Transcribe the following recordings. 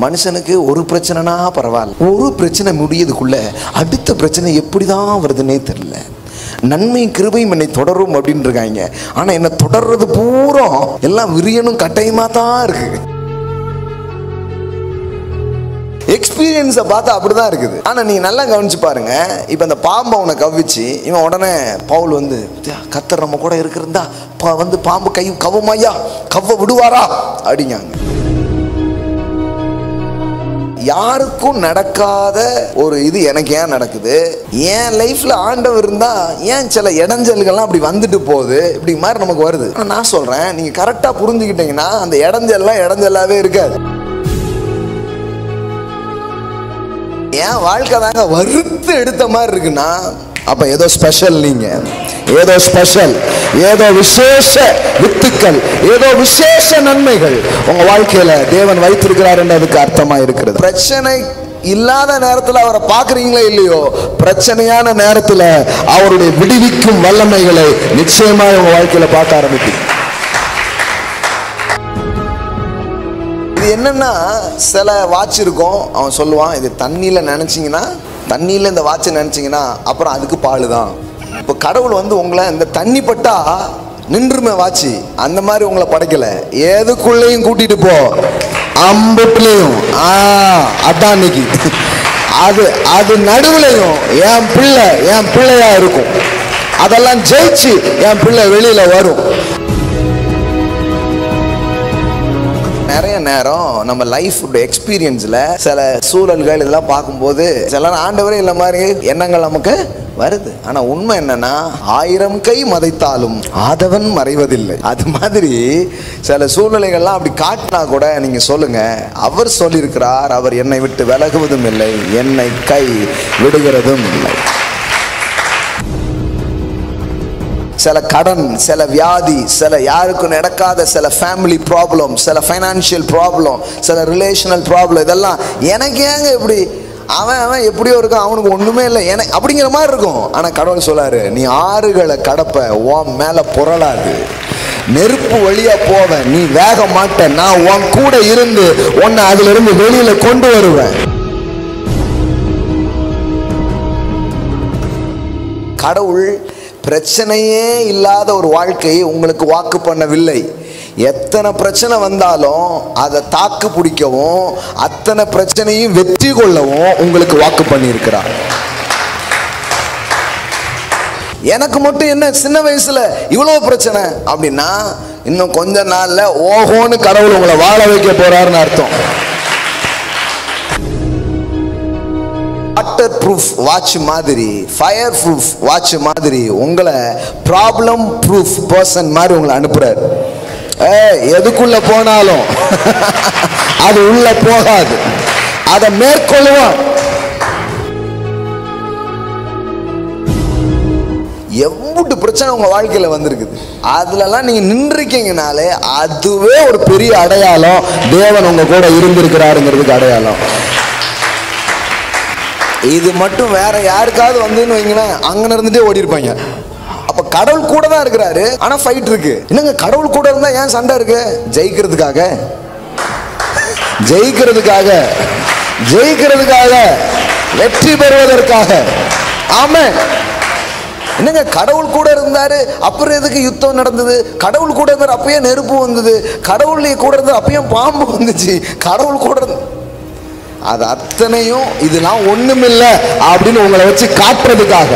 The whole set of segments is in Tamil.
மனுஷனுக்கு ஒரு பிரச்சனைனா பரவாயில்ல ஒரு பிரச்சனை முடியதுக்குள்ள அடுத்த பிரச்சனை எப்படி தான் வருதுன்னே தெரியல நன்மை கிருபையும் என்னை தொடரும் அப்படின்னு இருக்காங்க ஆனா என்ன தொடர்றது பூரா எல்லாம் விரியனும் கட்டையுமா தான் இருக்கு எக்ஸ்பீரியன்ஸை பார்த்தா அப்படிதான் இருக்குது ஆனா நீங்க நல்லா கவனிச்சு பாருங்க இப்போ அந்த பாம்பை அவனை கவ்விச்சு இவன் உடனே பவுல் வந்து "தியா, கர்த்தர் நம்ம கூட இருக்கிறதா பா வந்து பாம்பு கை கவ்வுமையா கவ்வ விடுவாரா அப்படிங்காங்க யாருக்கும் நடக்காத ஒரு இது எனக்கு ஏன் நடக்குது என் லைஃப்ல ஆண்டவர் இருந்தா ஏன் சில இடைஞ்சல்கள்லாம் அப்படி வந்துட்டு போகுது இப்படி மாதிரி நமக்கு வருது ஆனா நான் சொல்றேன் நீங்க கரெக்டா புரிஞ்சுக்கிட்டீங்கன்னா அந்த இடைஞ்சல்லாம் இடைஞ்சலாவே இருக்காது என் வாழ்க்கை தாங்க வறுத்து எடுத்த மாதிரி இருக்குன்னா அப்ப ஏதோ ஸ்பெஷல் நீங்க ஏதோ ஸ்பெஷல் ஏதோ விசேஷ வித்துக்கள் ஏதோ விசேஷ நன்மைகள் உங்க வாழ்க்கையில தேவன் வைத்திருக்கிறார் என்றதுக்கு அர்த்தமா இருக்கிறது பிரச்சனை இல்லாத நேரத்துல அவரை பாக்குறீங்களோ இல்லையோ பிரச்சனையான நேரத்துல அவருடைய விடுவிக்கும் வல்லமைகளை நிச்சயமா உங்க வாழ்க்கையில பார்க்க ஆரம்பிப்பீங்க இது என்னன்னா சில வாட்ச் இருக்கும் அவன் சொல்லுவான் இது தண்ணியில் நினச்சிங்கன்னா தண்ணியில் இந்த வாட்சை நினச்சிங்கன்னா அப்புறம் அதுக்கு பால் தான் இப்போ கடவுள் வந்து உங்களை இந்த தண்ணி பட்டா நின்றுமே வாட்சி அந்த மாதிரி உங்களை படைக்கல எதுக்குள்ளேயும் கூட்டிட்டு போ அம்புட்லையும் ஆ அதான் இன்னைக்கு அது அது நடுவுலையும் என் பிள்ளை என் பிள்ளையா இருக்கும் அதெல்லாம் ஜெயிச்சு என் பிள்ளை வெளியில வரும் நிறைய நேரம் நம்ம லைஃப் எக்ஸ்பீரியன்ஸில் சில சூழல்கள் இதெல்லாம் பார்க்கும்போது சில ஆண்டவரே இல்லை மாதிரி எண்ணங்கள் நமக்கு வருது ஆனா உண்மை என்னன்னா ஆயிரம் கை மதைத்தாலும் ஆதவன் மறைவதில்லை அது மாதிரி சில சூழ்நிலைகள்லாம் அப்படி காட்டினா கூட நீங்க சொல்லுங்க அவர் சொல்லியிருக்கிறார் அவர் என்னை விட்டு விலகுவதும் இல்லை என்னை கை விடுகிறதும் இல்லை சில கடன் சில வியாதி சில யாருக்கும் நடக்காத சில ஃபேமிலி ப்ராப்ளம் சில ஃபைனான்ஷியல் ப்ராப்ளம் சில ரிலேஷனல் ப்ராப்ளம் இதெல்லாம் எனக்கு ஏங்க இப்படி அவன் அவன் எப்படியோ இருக்கும் அவனுக்கு ஒண்ணுமே இல்லை எனக்கு அப்படிங்கிற மாதிரி இருக்கும் ஆனா கடவுள் சொல்லாரு நீ ஆறுகளை கடப்ப உன் மேல புரளாது நெருப்பு வழியா போவ நீ வேக மாட்ட நான் உன் கூட இருந்து உன்னை அதுல இருந்து வெளியில கொண்டு வருவேன் கடவுள் பிரச்சனையே இல்லாத ஒரு வாழ்க்கையை உங்களுக்கு வாக்கு பண்ணவில்லை எத்தனை பிரச்சனை வந்தாலும் அதை தாக்கு பிடிக்கவும் அத்தனை பிரச்சனையும் வெற்றி கொள்ளவும் உங்களுக்கு வாக்கு பண்ணியிருக்கிறார் எனக்கு மட்டும் என்ன சின்ன வயசுல இவ்வளவு பிரச்சனை அப்படின்னா இன்னும் கொஞ்ச நாள்ல ஓஹோன்னு கடவுள் உங்களை வாழ வைக்க போறாருன்னு அர்த்தம் வாட்டர் ப்ரூஃப் வாட்ச் மாதிரி ஃபயர் ப்ரூஃப் வாட்ச் மாதிரி உங்களை ப்ராப்ளம் ப்ரூஃப் பர்சன் மாதிரி உங்களை அனுப்புறாரு ஏ எதுக்குள்ள போனாலும் அது உள்ள போகாது அதை மேற்கொள்ளுவான் எவ்வளவு பிரச்சனை உங்க வாழ்க்கையில வந்திருக்குது அதுலலாம் நீங்க நின்றுருக்கீங்கனாலே அதுவே ஒரு பெரிய அடையாளம் தேவன் உங்க கூட இருந்திருக்கிறாருங்கிறதுக்கு அடையாளம் இது மட்டும் வேற யாருக்காவது வந்துன்னு வைங்களேன் அங்க இருந்துட்டே ஓடி இருப்பாங்க அப்ப கடவுள் கூட தான் இருக்கிறாரு ஆனா ஃபைட் இருக்கு என்னங்க கடவுள் கூட இருந்தா ஏன் சண்டை இருக்கு ஜெயிக்கிறதுக்காக ஜெயிக்கிறதுக்காக ஜெயிக்கிறதுக்காக வெற்றி பெறுவதற்காக ஆமே என்னங்க கடவுள் கூட இருந்தாரு அப்புறம் எதுக்கு யுத்தம் நடந்தது கடவுள் கூட இருந்தாரு அப்பயே நெருப்பு வந்தது கடவுள் கூட இருந்தாரு அப்பயும் பாம்பு வந்துச்சு கடவுள் கூட இருந்த அது அத்தனையும் இதெல்லாம் ஒண்ணுமில்ல அப்படின்னு உங்களை வச்சு காட்டுறதுக்காக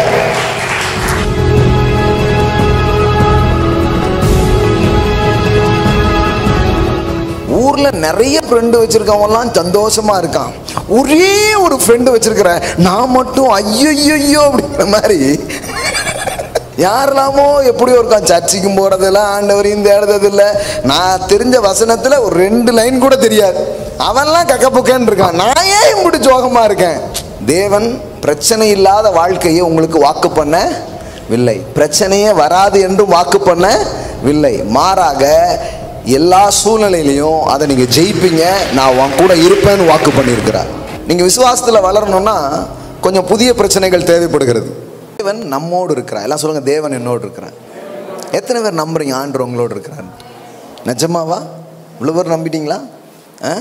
ஊர்ல நிறைய ஃப்ரெண்டு வச்சிருக்கவங்கலாம் சந்தோஷமா இருக்கான் ஒரே ஒரு ஃப்ரெண்டு வச்சிருக்கிறேன் நான் மட்டும் ஐயோ அப்படிங்கிற மாதிரி யாரெல்லாமோ எப்படியோ இருக்கான் சர்ச்சுக்கும் போறதில்ல ஆண்டவரையும் தேடுறது இல்ல நான் தெரிஞ்ச வசனத்துல ஒரு ரெண்டு லைன் கூட தெரியாது அவன்லாம் கக்க புக்கன்னு இருக்கான் நான் ஏன் இப்படி சோகமா இருக்கேன் தேவன் பிரச்சனை இல்லாத வாழ்க்கையை உங்களுக்கு வாக்கு பண்ணவில்லை பிரச்சனையே வராது என்றும் வாக்கு பண்ணவில்லை மாறாக எல்லா சூழ்நிலையிலையும் அதை நீங்க ஜெயிப்பீங்க நான் உன் கூட இருப்பேன்னு வாக்கு பண்ணியிருக்கிறார் நீங்க விசுவாசத்துல வளரணும்னா கொஞ்சம் புதிய பிரச்சனைகள் தேவைப்படுகிறது தேவன் நம்மோடு இருக்கிறார் எல்லாம் சொல்லுங்க தேவன் என்னோடு இருக்கிறார் எத்தனை பேர் நம்புறீங்க ஆண்டு உங்களோடு இருக்கிறார் நிஜமாவா இவ்வளோ பேர் நம்பிட்டீங்களா ஆ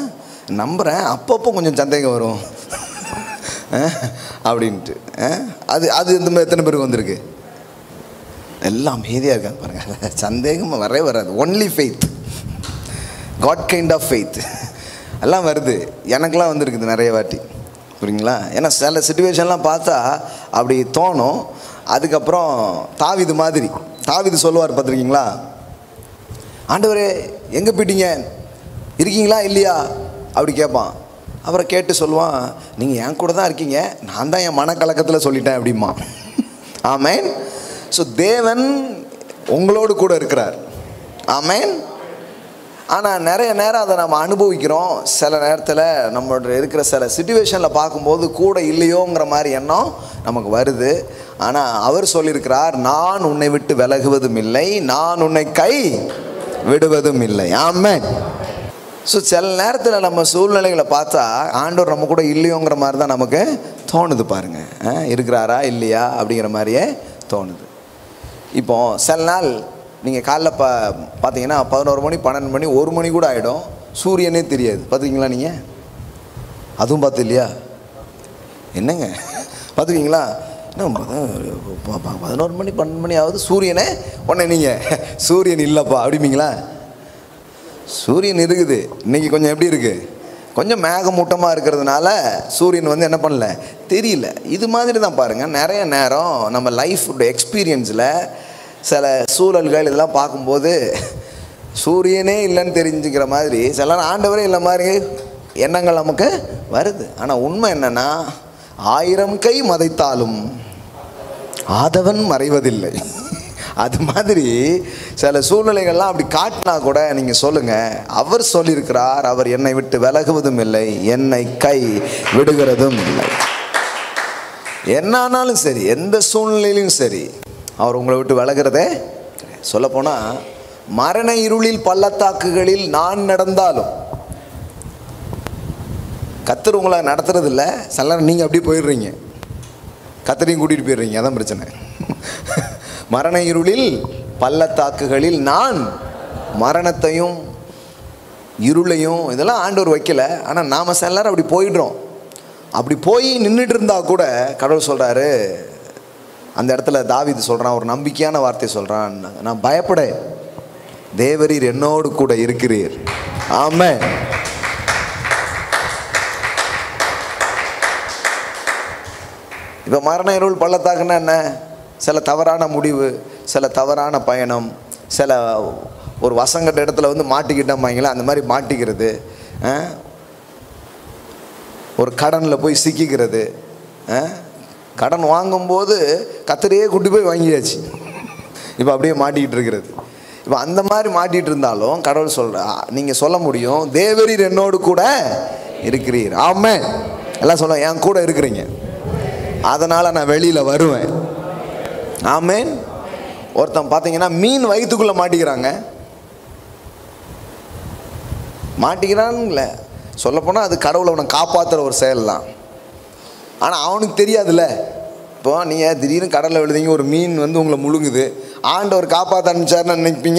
நம்புகிறேன் அப்பப்போ கொஞ்சம் சந்தேகம் வரும் அஹ், அப்படின்ட்டு அஹ், அது அது இந்த மாதிரி எத்தனை பேருக்கு வந்திருக்கு எல்லாம் அமைதியாக இருக்காங்க பாருங்க சந்தேகம் வரவே வராது only faith God kind of faith எல்லாம் வருது எனக்கெல்லாம் வந்திருக்குது நிறைய வாட்டி புரியுங்களா ஏன்னா சில சுச்சுவேஷன்லாம் பார்த்தா அப்படி தோணும் அதுக்கப்புறம் தாவிது மாதிரி தாவிது சொல்லுவார் பார்த்துருக்கீங்களா ஆண்டவரே எங்கே போயிட்டீங்க இருக்கீங்களா இல்லையா அப்படி கேட்பான் அப்புறம் கேட்டு சொல்லுவான் நீங்கள் என் கூட தான் இருக்கீங்க நான் தான் என் மனக்கலக்கத்தில் சொல்லிட்டேன் அப்படிமா ஆமேன் ஸோ தேவன் உங்களோடு கூட இருக்கிறார் ஆமேன் ஆனால் நிறைய நேரம் அதை நம்ம அனுபவிக்கிறோம் சில நேரத்தில் நம்மளோட இருக்கிற சில சுச்சுவேஷனில் பார்க்கும்போது கூட இல்லையோங்கிற மாதிரி எண்ணம் நமக்கு வருது ஆனால் அவர் சொல்லியிருக்கிறார் நான் உன்னை விட்டு விலகுவதும் இல்லை நான் உன்னை கை விடுவதும் இல்லை ஆமென் ஸோ சில நேரத்தில் நம்ம சூழ்நிலைகளை பார்த்தா ஆண்டவர் நம்ம கூட இல்லையோங்கிற மாதிரி தான் நமக்கு தோணுது பாருங்க அஹ், இருக்கிறாரா இல்லையா அப்படிங்கிற மாதிரியே தோணுது இப்போ சில நாள் நீங்கள் காலைல பா பார்த்தீங்கன்னா பதினோரு மணி பன்னெண்டு மணி ஒரு மணி கூட ஆகிடும் சூரியனே தெரியாது பார்த்துக்கிங்களா நீங்கள் அதுவும் பார்த்து இல்லையா என்னங்க பார்த்துக்கிங்களா என்ன பத- ப- ப- பதினோரு மணி பன்னெண்டு மணி ஆகுது சூரியனே உடனே நீங்கள் சூரியன் இல்லைப்பா அப்படிம்பீங்களா சூரியன் இருக்குது இன்னைக்கு கொஞ்சம் எப்படி இருக்கு கொஞ்சம் மேகமூட்டமாக இருக்கிறதுனால சூரியன் வந்து என்ன பண்ணல தெரியல இது மாதிரி தான் பாருங்கள் நிறைய நேரம் நம்ம லைஃபுடைய எக்ஸ்பீரியன்ஸில் சில சூழல்கள் இதெல்லாம் பார்க்கும்போது சூரியனே இல்லைன்னு தெரிஞ்சுக்கிற மாதிரி சில நேரம் ஆண்டவரே இல்லை மாதிரி எண்ணங்கள் நமக்கு வருது ஆனால் உண்மை என்னன்னா ஆயிரம் கை மதைத்தாலும் ஆதவன் மறைவதில்லை அது மாதிரி சில சூழ்நிலைகள்லாம் அப்படி காட்டினா கூட நீங்கள் சொல்லுங்கள் அவர் சொல்லியிருக்கிறார் அவர் என்னை விட்டு விலகுவதும் இல்லை என்னை கை விடுகிறதும் இல்லை என்னானாலும் சரி எந்த சூழ்நிலையிலும் சரி அவர் உங்களை விட்டு விலகிறதே சொல்லப்போனால் மரண இருளில் பள்ளத்தாக்குகளில் நான் நடந்தாலும் கத்தர் உங்களை நடத்துறது இல்லை சில நேரம் நீங்கள் அப்படியே போயிடுறீங்க கத்தரையும் கூட்டிகிட்டு போயிடுறீங்க அதான் பிரச்சனை மரண இருளில் பள்ளத்தாக்குகளில் நான் மரணத்தையும் இருளையும் இதெல்லாம் ஆண்டவர் வைக்கல ஆனால் நாம் சில நேரம் அப்படி போயிடுறோம் அப்படி போய் நின்றுட்டு இருந்தா கூட கடவுள் சொல்கிறாரு அந்த இடத்துல தாவீது சொல்கிறான் ஒரு நம்பிக்கையான வார்த்தை சொல்கிறான் நான் பயப்பட தேவரீர் என்னோடு கூட இருக்கிறீர் ஆமென் இப்போ மரண இருள் பள்ளத்தாக்குன்னா என்ன சில தவறான முடிவு சில தவறான பயணம் சில ஒரு வசங்கட்ட இடத்துல வந்து மாட்டிக்கிட்டோம்பாங்களா அந்த மாதிரி மாட்டிக்கிறது ஆ? ஒரு கடனில் போய் சிக்கிக்கிறது ஆ? கடன் வாங்கும்போது கத்தரையே கூட்டி போய் வாங்கியாச்சு இப்போ அப்படியே மாட்டிக்கிட்டு இருக்கிறது இப்போ அந்த மாதிரி மாட்டிகிட்டு இருந்தாலும் கடவுள் சொல்ற நீங்கள் சொல்ல முடியும் தேவரீர் என்னோடு கூட இருக்கிறீர் ஆமே எல்லாம் சொல்ல என் கூட இருக்கிறீங்க அதனால் நான் வெளியில் வருவேன் ஆமேன் ஒருத்தன் பார்த்தீங்கன்னா மீன் வயிற்றுக்குள்ளே மாட்டிக்கிறாங்க மாட்டிக்கிறான்ல சொல்லப்போனால் அது கடவுளை அவனை காப்பாற்றுற ஒரு செயல் தான் ஆனால் அவனுக்கு தெரியாதுல்ல இப்போ நீங்கள் திடீர்னு கடலில் விழுதீங்க ஒரு மீன் வந்து உங்களை முழுங்குது ஆண்டவர் காப்பாற்ற அனுப்பிச்சாருன்னு நினைப்பீங்க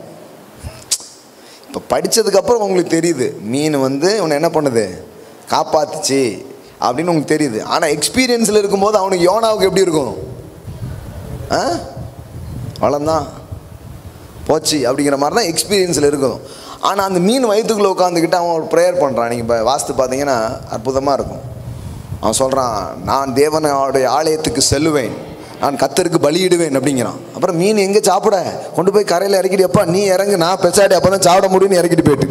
இப்போ படித்ததுக்கப்புறம் உங்களுக்கு தெரியுது மீன் வந்து உன்னை என்ன பண்ணுது காப்பாத்துச்சு அப்படின்னு உங்களுக்கு தெரியுது ஆனால் எக்ஸ்பீரியன்ஸில் இருக்கும்போது அவனுக்கு யோனாவுக்கு எப்படி இருக்கும் ஆ அவ்வளோந்தான் போச்சு அப்படிங்கிற மாதிரி தான் எக்ஸ்பீரியன்ஸில் இருக்கும் ஆனால் அந்த மீன் வயிற்றுக்குள்ளே உட்காந்துக்கிட்டு அவன் ஒரு ப்ரேயர் பண்ணுறான் நீங்கள் இப்போ வாஸ்து பார்த்தீங்கன்னா அற்புதமாக இருக்கும் அவன் சொல்கிறான் நான் தேவனுடைய ஆலயத்துக்கு செல்லுவேன் நான் கத்தருக்கு பலியிடுவேன் அப்படிங்கிறான் அப்புறம் மீன் எங்கே சாப்பிட கொண்டு போய் கரையில் இறக்கிட்டு எப்பா நீ இறங்கு நான் பெசாடி அப்போ தான் சாப்பிட முடியும்னு இறக்கிட்டு போயிட்டு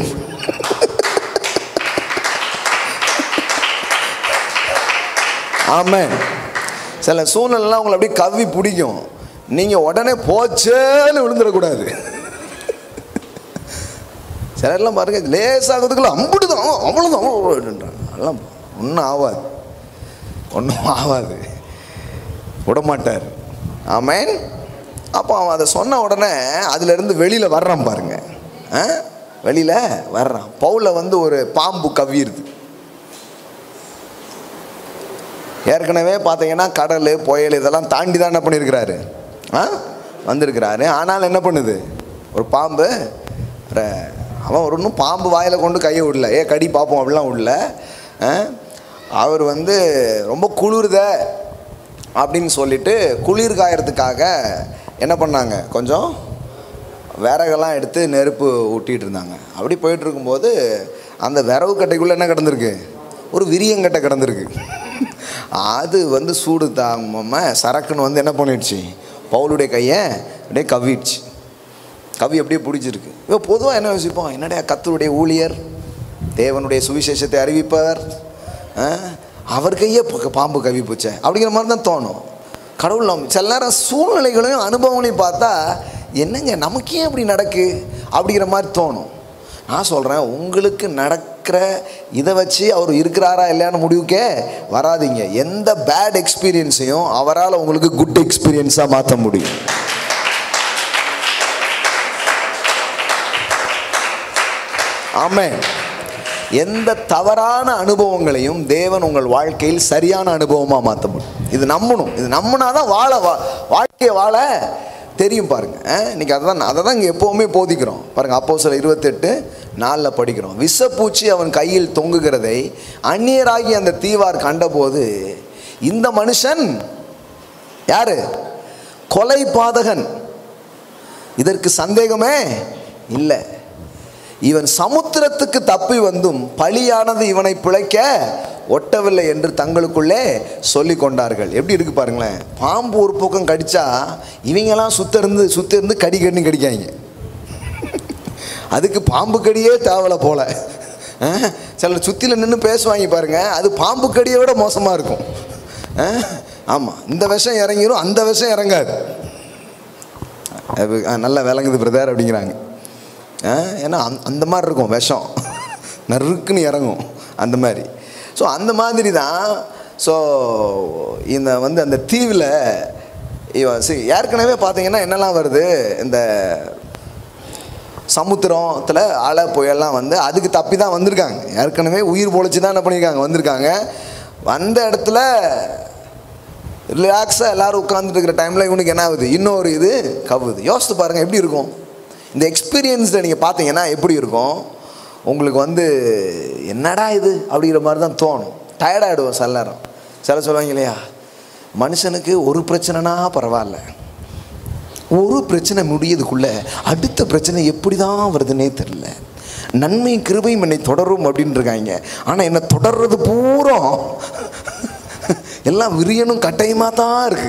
ஆமாம் சில சூழ்நிலைலாம் உங்களை அப்படியே கவ்வி பிடிக்கும் நீங்கள் உடனே போச்சேன்னு விழுந்துடக்கூடாது சிலர்லாம் பாருங்க லேசாகிறதுக்குள்ள அம்புடுதான் அவ்வளோதான் அவ்வளோன்றாங்க அதெல்லாம் ஒன்றும் ஆகாது ஒன்றும் ஆகாது விட மாட்டார் ஆமேன் அப்போ அவன் அதை சொன்ன உடனே அதுலேருந்து வெளியில் வர்றான் பாருங்க ஆ வெளியில் வர்றான் பவுல வந்து ஒரு பாம்பு கவ்விடுது ஏற்கனவே பார்த்தீங்கன்னா கடல் புயல் இதெல்லாம் தாண்டி தான் என்ன பண்ணியிருக்கிறாரு ஆ வந்திருக்கிறாரு ஆனால் என்ன பண்ணுது ஒரு பாம்பு ர- அவன் ஒரு இன்னும் பாம்பு வாயில் கொண்டு கையை விடல ஏ கடி பார்ப்போம் அப்படிலாம் விடல ஆ? அவர் வந்து ரொம்ப குளிருத அப்படின்னு சொல்லிட்டு குளிர் காயறதுக்காக என்ன பண்ணாங்க கொஞ்சம் விறகெல்லாம் எடுத்து நெருப்பு ஊட்டிகிட்டு இருந்தாங்க அப்படி போயிட்டு இருக்கும்போது அந்த விறகு கட்டைக்குள்ளே என்ன கிடந்திருக்கு ஒரு விரியங்கட்டை கிடந்திருக்கு அது வந்து சூடு தாங்காமல் சரக்குன்னு வந்து என்ன பண்ணிடுச்சு பவுலுடைய கையை அப்படியே கவ்விடுச்சு கவி அப்படியே பிடிச்சிருக்கு இப்போ பொதுவாக என்ன யோசிப்போம் என்னடைய கத்தருடைய ஊழியர் தேவனுடைய சுவிசேஷத்தை அறிவிப்பவர் ஆ, அவர் கையே ப- பாம்பு கவி போச்சே அப்படிங்கிற மாதிரி தான் தோணும் கடவுள் நம்ம சில நேரம் சூழ்நிலைகளையும் அனுபவங்களையும் பார்த்தா என்னங்க நமக்கு ஏன் இப்படி நடக்கு அப்படிங்கிற மாதிரி தோணும் நான் சொல்கிறேன் உங்களுக்கு நடக்கிற இதை வச்சு அவர் இருக்கிறாரா இல்லையான்னு முடிவுக்கே வராதீங்க எந்த பேட் எக்ஸ்பீரியன்ஸையும் அவரால் உங்களுக்கு குட் எக்ஸ்பீரியன்ஸாக மாற்ற முடியும் ஆமென் எந்த தவறான அனுபவங்களையும் தேவன் உங்கள் வாழ்க்கையில் சரியான அனுபவமாக மாற்ற முடியும் இது நம்பணும் இது நம்பினாதான் வாழ வா வாழ்க்கையை வாழ தெரியும் பாருங்க அஹ், இன்னைக்கு அதை தான் அதை தான் இங்கே எப்போவுமே போதிக்கிறோம் பாருங்க அப்போ சில இருபத்தெட்டு நாளில் படிக்கிறோம் விஷப்பூச்சி அவன் கையில் தொங்குகிறதை அந்நியராகி அந்த தீவார் கண்டபோது இந்த மனுஷன் யாரு கொலை பாதகன் இதற்கு சந்தேகமே இல்லை இவன் சமுத்திரத்துக்கு தப்பி வந்தும் பலியானது இவனை பிழைக்க ஒட்டவில்லை என்று தங்களுக்குள்ளே சொல்லி கொண்டார்கள் எப்படி இருக்கு பாருங்களேன் பாம்பு ஒரு பக்கம் கடிச்சா இவங்கெல்லாம் சுத்த இருந்து சுத்த இருந்து கடி கண்ணி கடிக்காங்க அதுக்கு பாம்பு கடியே தேவலை போல அஹ், சிலர் சுத்தில நின்று பேசுவாங்க பாருங்க அது பாம்பு கடியை விட மோசமாக இருக்கும் அஹ், ஆமாம் இந்த விஷம் இறங்கிரும் அந்த விஷம் இறங்காது அது ஆ, நல்லா விளங்குது பிரதர் அப்படிங்கிறாங்க ஆ, ஏன்னா அந்த அந்த மாதிரி இருக்கும் விஷம் நறுக்குன்னு இறங்கும் அந்த மாதிரி ஸோ அந்த மாதிரி தான் ஸோ இந்த வந்து அந்த தீவில் இவ சி ஏற்கனவே பார்த்தீங்கன்னா என்னெல்லாம் வருது இந்த சமுத்திரத்தில் அலை புயல்லாம் வந்து அதுக்கு தப்பி தான் வந்திருக்காங்க ஏற்கனவே உயிர் பொழைச்சி தான் என்ன பண்ணியிருக்காங்க வந்திருக்காங்க வந்த இடத்துல ரிலாக்ஸாக எல்லாரும் உட்காந்துட்டு இருக்கிற டைமில் இவனுக்கு என்ன ஆகுது இன்னொரு இது கவுது யோசித்து பாருங்கள் எப்படி இருக்கும் இந்த எக்ஸ்பீரியன்ஸில் நீங்கள் பார்த்தீங்கன்னா எப்படி இருக்கும் உங்களுக்கு வந்து என்னடா இது அப்படிங்கிற மாதிரி தான் தோணும் டயர்டாகிடுவோம் சில நேரம் சில சொல்லுவாங்க இல்லையா மனுஷனுக்கு ஒரு பிரச்சனைனா பரவாயில்ல ஒரு பிரச்சனை முடியதுக்குள்ள அடுத்த பிரச்சனை எப்படி தான் வருதுன்னே தெரில நன்மை கிருபையும் என்னை தொடரும் அப்படின்னு இருக்காங்க ஆனால் என்னை தொடர்றது பூரா எல்லாம் விரியனும் கட்டையுமா தான் இருக்கு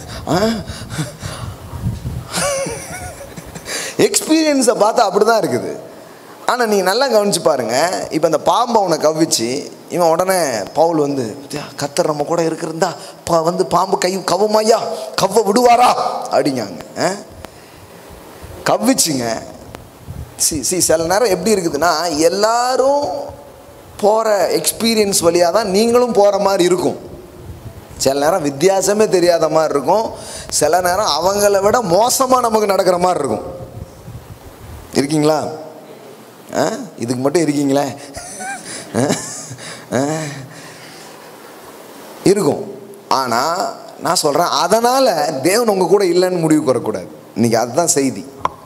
எக்ஸ்பீரியன்ஸை பார்த்தா அப்படி தான் இருக்குது ஆனால் நீங்கள் நல்லா கவனிச்சு பாருங்க இப்போ இந்த பாம்பை அவனை கவ்விச்சு இவன் உடனே பவுல் வந்து "பாத்தியா, கத்தர் நம்ம கூட இருக்கிறதா பா வந்து பாம்பு கை கவ்வுமாய்யா கவ்வ விடுவாரா அப்படிங்காங்க ஆ? கவ்விச்சுங்க சி சி சில நேரம் எப்படி இருக்குதுன்னா எல்லாரும் போகிற எக்ஸ்பீரியன்ஸ் வழியாக தான் நீங்களும் போகிற மாதிரி இருக்கும் சில நேரம் வித்தியாசமே தெரியாத மாதிரி இருக்கும் சில நேரம் அவங்கள விட மோசமாக நமக்கு நடக்கிற மாதிரி இருக்கும் இருக்கீங்களா ஆ இதுக்கு மட்டும் இருக்கீங்களே ஆ? ஆ? இருக்கும் ஆனால் நான் சொல்கிறேன் அதனால் தேவன் உங்கள் கூட இல்லைன்னு முடிவு வரக்கூடாது இன்னைக்கு அதுதான் செய்தி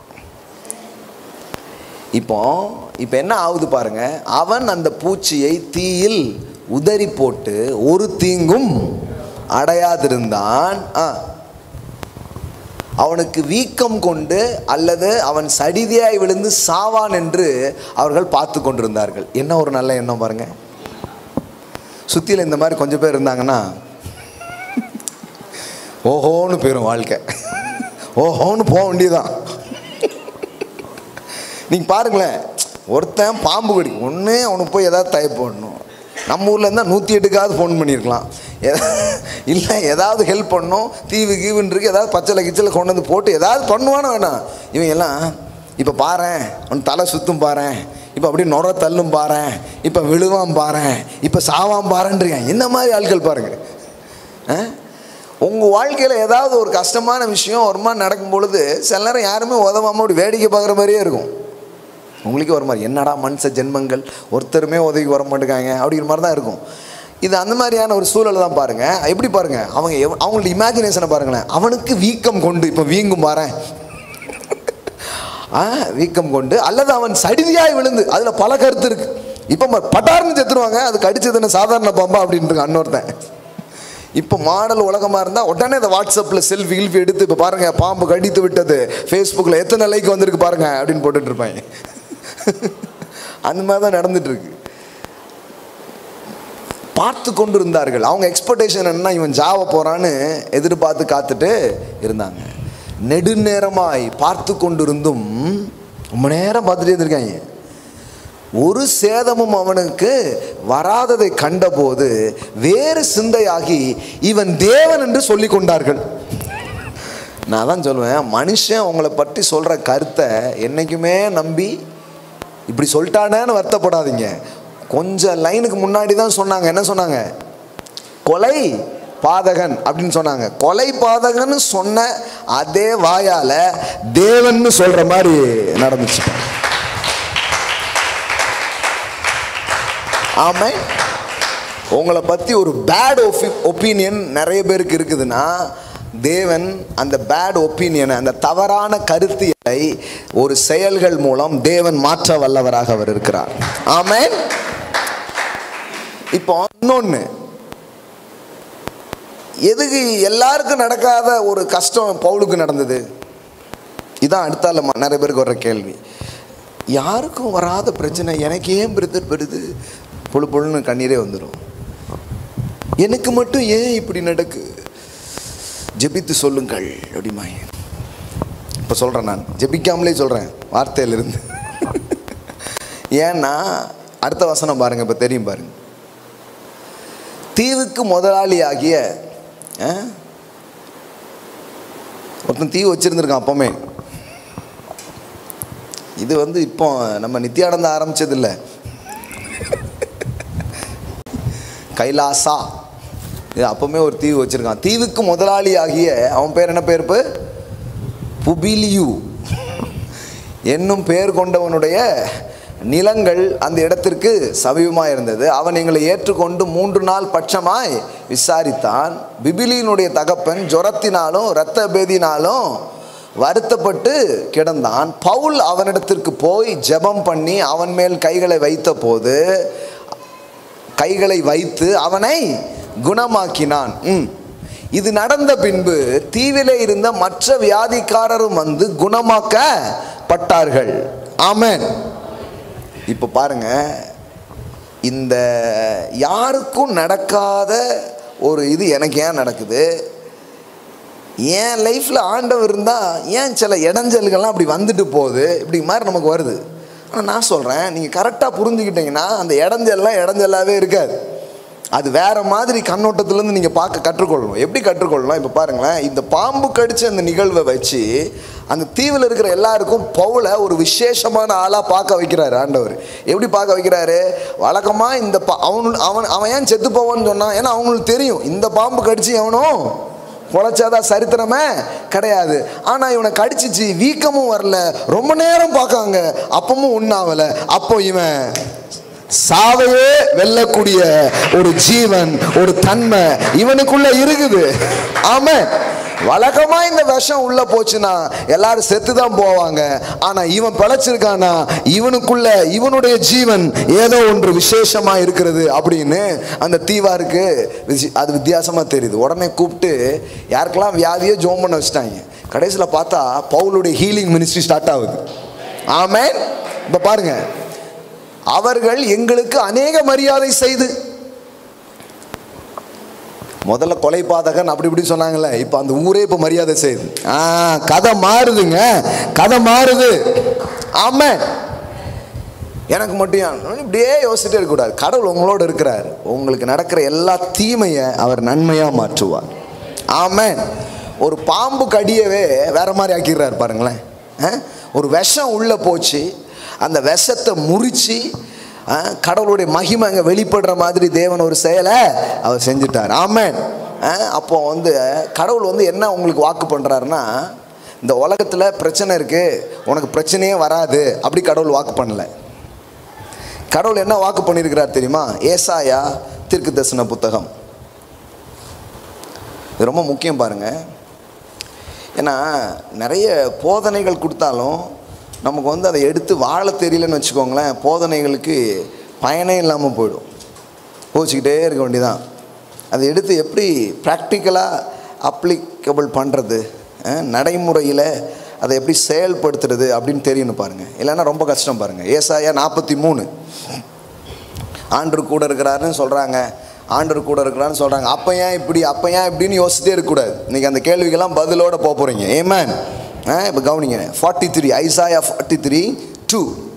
இப்போ இப்போ என்ன ஆகுது பாருங்க அவன் அந்த பூச்சியை தீயில் உதறி போட்டு ஒரு தீங்கும் அடையாதிருந்தான் ஆ அவனுக்கு வீக்கம் கொண்டு அல்லது அவன் சடிதியாய் விழுந்து சாவான் என்று அவர்கள் பார்த்து கொண்டிருந்தார்கள் என்ன ஒரு நல்ல எண்ணம் பாருங்க சுத்தியில் இந்த மாதிரி கொஞ்சம் பேர் இருந்தாங்கன்னா ஓஹோன்னு போயிடும் வாழ்க்கை ஓஹோன்னு போக வேண்டியதுதான் நீங்கள் பாருங்களேன் ஒருத்தன் பாம்பு கடி ஒன்று அவனுக்கு போய் ஏதாவது தயப்பு பண்ணணும் நம்ம ஊரில் இருந்தால் நூற்றி எட்டுக்காவது ஃபோன் பண்ணியிருக்கலாம் எதா- இல்லை ஏதாவது ஹெல்ப் பண்ணணும் தீவு கீவுன்னு இருக்கு ஏதாவது பச்சளை கிச்சலை கொண்டு வந்து போட்டு ஏதாவது பண்ணுவானோ வேணாம் இவங்க எல்லாம் இப்போ பாரேன் உன் தலை சுத்தும் பாரேன் இப்போ அப்படியே நுர தள்ளும் பாரேன் இப்போ விழுவான் பாரேன் இப்போ சாவான் பாரேன்றிருக்கேன் இந்த மாதிரி ஆட்கள் பாருங்க ஆ உங்கள் வாழ்க்கையில் ஏதாவது ஒரு கஷ்டமான விஷயம் ஒரு மாதிரி நடக்கும் பொழுது சில நேரம் யாருமே உதவாமல் அப்படி வேடிக்கை பார்க்குற மாதிரியே இருக்கும் உங்களுக்கே ஒரு மாதிரி என்னடா மனுஷ ஜென்மங்கள் ஒருத்தருமே உதவி வர மாட்டேங்காங்க அப்படிங்கிற மாதிரி தான் இருக்கும் இது அந்த மாதிரியான ஒரு சூழல் தான் பாருங்க எப்படி பாருங்க அவங்க எவ்- அவங்களோட இமேஜினேஷனை பாருங்களேன் அவனுக்கு வீக்கம் கொண்டு இப்போ வீங்கும் பாரேன் ஆ, வீக்கம் கொண்டு அல்லது அவன் சடிதியாய் விழுந்து அதில் பல கருத்து இருக்கு இப்போ ம- பட்டார்னு செத்துருவாங்க அது கடிச்சது என்ன சாதாரண பாம்பா அப்படின்ட்டு அன்னொருத்தன் இப்போ மாடல் உலகமாக இருந்தால் உடனே இந்த வாட்ஸ்அப்பில் செல்ஃபி கில்ஃபி எடுத்து இப்போ பாருங்க பாம்பு கடித்து விட்டது ஃபேஸ்புக்கில் எத்தனை லைக் வந்திருக்கு பாருங்க அப்படின்னு போட்டுட்டு இருப்பாங்க அந்த மாதிரி தான் நடந்துட்டு இருக்கு பார்த்து கொண்டு இருந்தார்கள் அவங்க எக்ஸ்பெக்டேஷன் என்ன இவன் ஜாவ போறான்னு எதிர்பார்த்து காத்துட்டு இருந்தாங்க நெடுநேரமாய் பார்த்து கொண்டிருந்தும் ரொம்ப நேரம் பார்த்துட்டே இருந்திருக்காங்க ஒரு சேதமும் அவனுக்கு வராததை கண்டபோது வேறு சிந்தையாகி இவன் தேவன் என்று சொல்லிக் கொண்டார்கள் நான் தான் சொல்லுவேன் மனுஷன் உங்களை பற்றி சொல்ற கருத்தை என்னைக்குமே நம்பி இப்படி சொல்லிட்டானேன்னு வருத்தப்படாதீங்க கொஞ்சம் லைனுக்கு முன்னாடி தான் சொன்னாங்க என்ன சொன்னாங்க கொலை பாதகன் அப்படின்னு சொன்னாங்க கொலை பாதகன்னு சொன்ன அதே வாயால தேவன்னு சொல்ற மாதிரி நடந்துச்சு ஆமை உங்களை பற்றி ஒரு பேட் ஒப்பி ஒப்பீனியன் நிறைய பேருக்கு இருக்குதுன்னா தேவன் அந்த பேட் ஒப்பீனியனை அந்த தவறான கருத்தியலை ஒரு செயல்கள் மூலம் தேவன் மாற்ற வல்லவராக அவர் இருக்கிறார் ஆமென் இப்போ இன்னொன்று எதுக்கு எல்லாருக்கும் நடக்காத ஒரு கஷ்டம் பவுலுக்கு நடந்தது இதான் அடுத்தால ம- நிறைய பேருக்கு வர்ற கேள்வி யாருக்கும் வராத பிரச்சனை எனக்கு ஏன் பிரதர் வருது பொழு பொழுன்னு கண்ணீரே வந்துடும் எனக்கு மட்டும் ஏன் இப்படி நடக்கு ஜெபித்து சொல்லுங்கள் அப்படிமா இப்போ சொல்கிறேன் நான் ஜெபிக்காமலே சொல்கிறேன் வார்த்தையிலிருந்து ஏன்னா அடுத்த வசனம் பாருங்க இப்போ தெரியும் பாருங்க தீவுக்கு முதலாளி ஆகிய ஒருத்தன் தீவு வச்சிருந்திருக்கான் அப்பமே இது வந்து இப்போ நம்ம நித்யானந்த ஆரம்பிச்சது இல்லை கைலாசா இது அப்பவுமே ஒரு தீவு வச்சிருக்கான் தீவுக்கு முதலாளி ஆகிய அவன் பேர் என்ன பேர் இப்போ புபிலியு என்னும் பெயர் கொண்டவனுடைய நிலங்கள் அந்த இடத்திற்கு சமீபமாக இருந்தது அவன் எங்களை ஏற்றுக்கொண்டு மூன்று நாள் பட்சமாய் விசாரித்தான் பிபிலியினுடைய தகப்பன் ஜுரத்தினாலும் இரத்த பேதினாலும் வருத்தப்பட்டு கிடந்தான் பவுல் அவனிடத்திற்கு போய் ஜெபம் பண்ணி அவன் மேல் கைகளை வைத்த போது கைகளை வைத்து அவனை குணமாக்கினான் ம். இது நடந்த பின்பு தீவிலே இருந்த மற்ற வியாதிக்காரரும் வந்து குணமாக்கப்பட்டார்கள் ஆமென் இப்போ பாருங்க இந்த யாருக்கும் நடக்காத ஒரு இது எனக்கு ஏன் நடக்குது என் லைஃப்பில் ஆண்டவர் இருந்தால் ஏன் சில இடைஞ்சல்கள்லாம் அப்படி வந்துட்டு போகுது இப்படி மாதிரி நமக்கு வருது ஆனால் நான் சொல்கிறேன் நீங்கள் கரெக்டாக புரிஞ்சுக்கிட்டீங்கன்னா அந்த இடைஞ்சல்லாம் இடைஞ்சலாவே இருக்காது அது வேற மாதிரி கண்ணோட்டத்திலேருந்து நீங்கள் பார்க்க கற்றுக்கொள்ளணும் எப்படி கற்றுக்கொள்ளணும் இப்போ பாருங்களேன் இந்த பாம்பு கடிச்ச அந்த நிகழ்வை வச்சு அந்த தீவில் இருக்கிற எல்லாருக்கும் பவுலை ஒரு விசேஷமான ஆளாக பார்க்க வைக்கிறாரு ஆண்டவர் எப்படி பார்க்க வைக்கிறாரு வழக்கமாக இந்த பா அவனு அவன் அவன் ஏன் செத்து போவான்னு சொன்னான் ஏன்னா அவங்களுக்கு தெரியும் இந்த பாம்பு கடிச்சு எவனும் பொழைச்சாதான் சரித்திரமே கிடையாது ஆனா இவனை கடிச்சிச்சு வீக்கமும் வரல ரொம்ப நேரம் பார்க்காங்க அப்பவும் ஒன்றாவல அப்போ இவன் சாவையே வெல்லக்கூடிய ஒரு ஜீவன் ஒரு தன்மை இவனுக்குள்ள இருக்குது ஆமா வழக்கமா இந்த விஷம் உள்ள போச்சுன்னா எல்லாரும் செத்து தான் போவாங்க ஆனா இவன் பிழைச்சிருக்கானா இவனுக்குள்ள இவனுடைய ஜீவன் ஏதோ ஒன்று விசேஷமா இருக்கிறது அப்படின்னு அந்த தீவாருக்கு விசி- அது வித்தியாசமா தெரியுது உடனே கூப்பிட்டு யாருக்கெல்லாம் வியாதியோ ஜோம் பண்ண வச்சுட்டாங்க கடைசியில் பார்த்தா பவுலுடைய ஹீலிங் மினிஸ்ட்ரி ஸ்டார்ட் ஆகுது ஆமென் இப்போ பாருங்க அவர்கள் எங்களுக்கு அநேக மரியாதை செய்து முதல்ல கொலைபாதகன் அப்படி இப்படி சொன்னாங்கல்ல இப்போ அந்த ஊரே இப்போ மரியாதை செய்யுது ஆ கதை மாறுதுங்க கதை மாறுது ஆமா எனக்கு மட்டும் ஏன்? இப்படியே யோசிச்சுட்டே இருக்கக்கூடாது கடவுள் உங்களோட இருக்கிறார் உங்களுக்கு நடக்கிற எல்லா தீமையை அவர் நன்மையாக மாற்றுவார் ஆமென் ஒரு பாம்பு கடியவே வேற மாதிரி ஆக்கிடுறாரு பாருங்களேன் ஆ? ஒரு விஷம் உள்ளே போச்சு அந்த விஷத்தை முறிச்சு ஆ, கடவுளுடைய மகிமை அங்கே வெளிப்படுற மாதிரி தேவன் ஒரு செயலை அவர் செஞ்சுட்டார் ஆமென் ஆ, அப்போ வந்து கடவுள் வந்து என்ன உங்களுக்கு வாக்கு பண்ணுறாருன்னா இந்த உலகத்தில் பிரச்சனை இருக்குது உனக்கு பிரச்சனையே வராது அப்படி கடவுள் வாக்கு பண்ணல கடவுள் என்ன வாக்கு பண்ணியிருக்கிறார் தெரியுமா ஏசாயா தீர்க்க தரிசன புத்தகம் இது ரொம்ப முக்கியம் பாருங்க ஏன்னா நிறைய போதனைகள் கொடுத்தாலும் நமக்கு வந்து அதை எடுத்து வாழ தெரியலன்னு வச்சுக்கோங்களேன் போதனைகளுக்கு பயனே இல்லாமல் போயிடும் கோச்சிக்கிட்டே இருக்க வேண்டியதான் அதை எடுத்து எப்படி ப்ராக்டிக்கலாக அப்ளிகபிள் பண்ணுறது நடைமுறையில் அதை எப்படி செயல்படுத்துறது அப்படின்னு தெரியணும் பாருங்கள் இல்லைன்னா ரொம்ப கஷ்டம் பாருங்கள் ஏசாயா நாற்பத்தி மூணு ஆண்டர் கூட இருக்கிறாருன்னு சொல்கிறாங்க ஆண்டர் கூட இருக்கிறான்னு சொல்கிறாங்க அப்போ ஏன் இப்படி அப்போ ஏன் இப்படின்னு யோசிச்சிட்டே இருக்கக்கூடாது இன்றைக்கி அந்த கேள்விக்கெல்லாம் பதிலோட போக போகிறீங்க ஏமேன் ஆ இப்போ கவனிங்க forty three Isaiah forty three two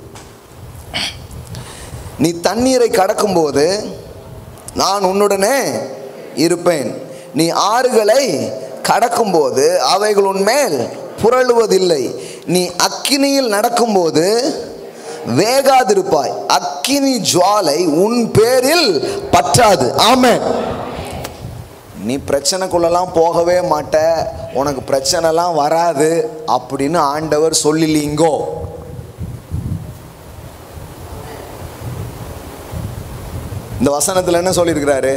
நீ தண்ணீரை கடக்கும்போது நான் உன்னுடனே இருப்பேன் நீ ஆறுகளை கடக்கும்போது அவைகள் உன்மேல் புரளுவதில்லை நீ அக்கினியில் நடக்கும்போது வேகாதிருப்பாய் அக்கினி ஜுவாலை உன் பேரில் பற்றாது ஆமென் நீ பிரச்சனைக்குள்ளெல்லாம் போகவே மாட்ட உனக்கு பிரச்சனைலாம் வராது அப்படின்னு ஆண்டவர் சொல்லலீங்கோ இந்த வசனத்தில் என்ன சொல்லியிருக்கிறாரு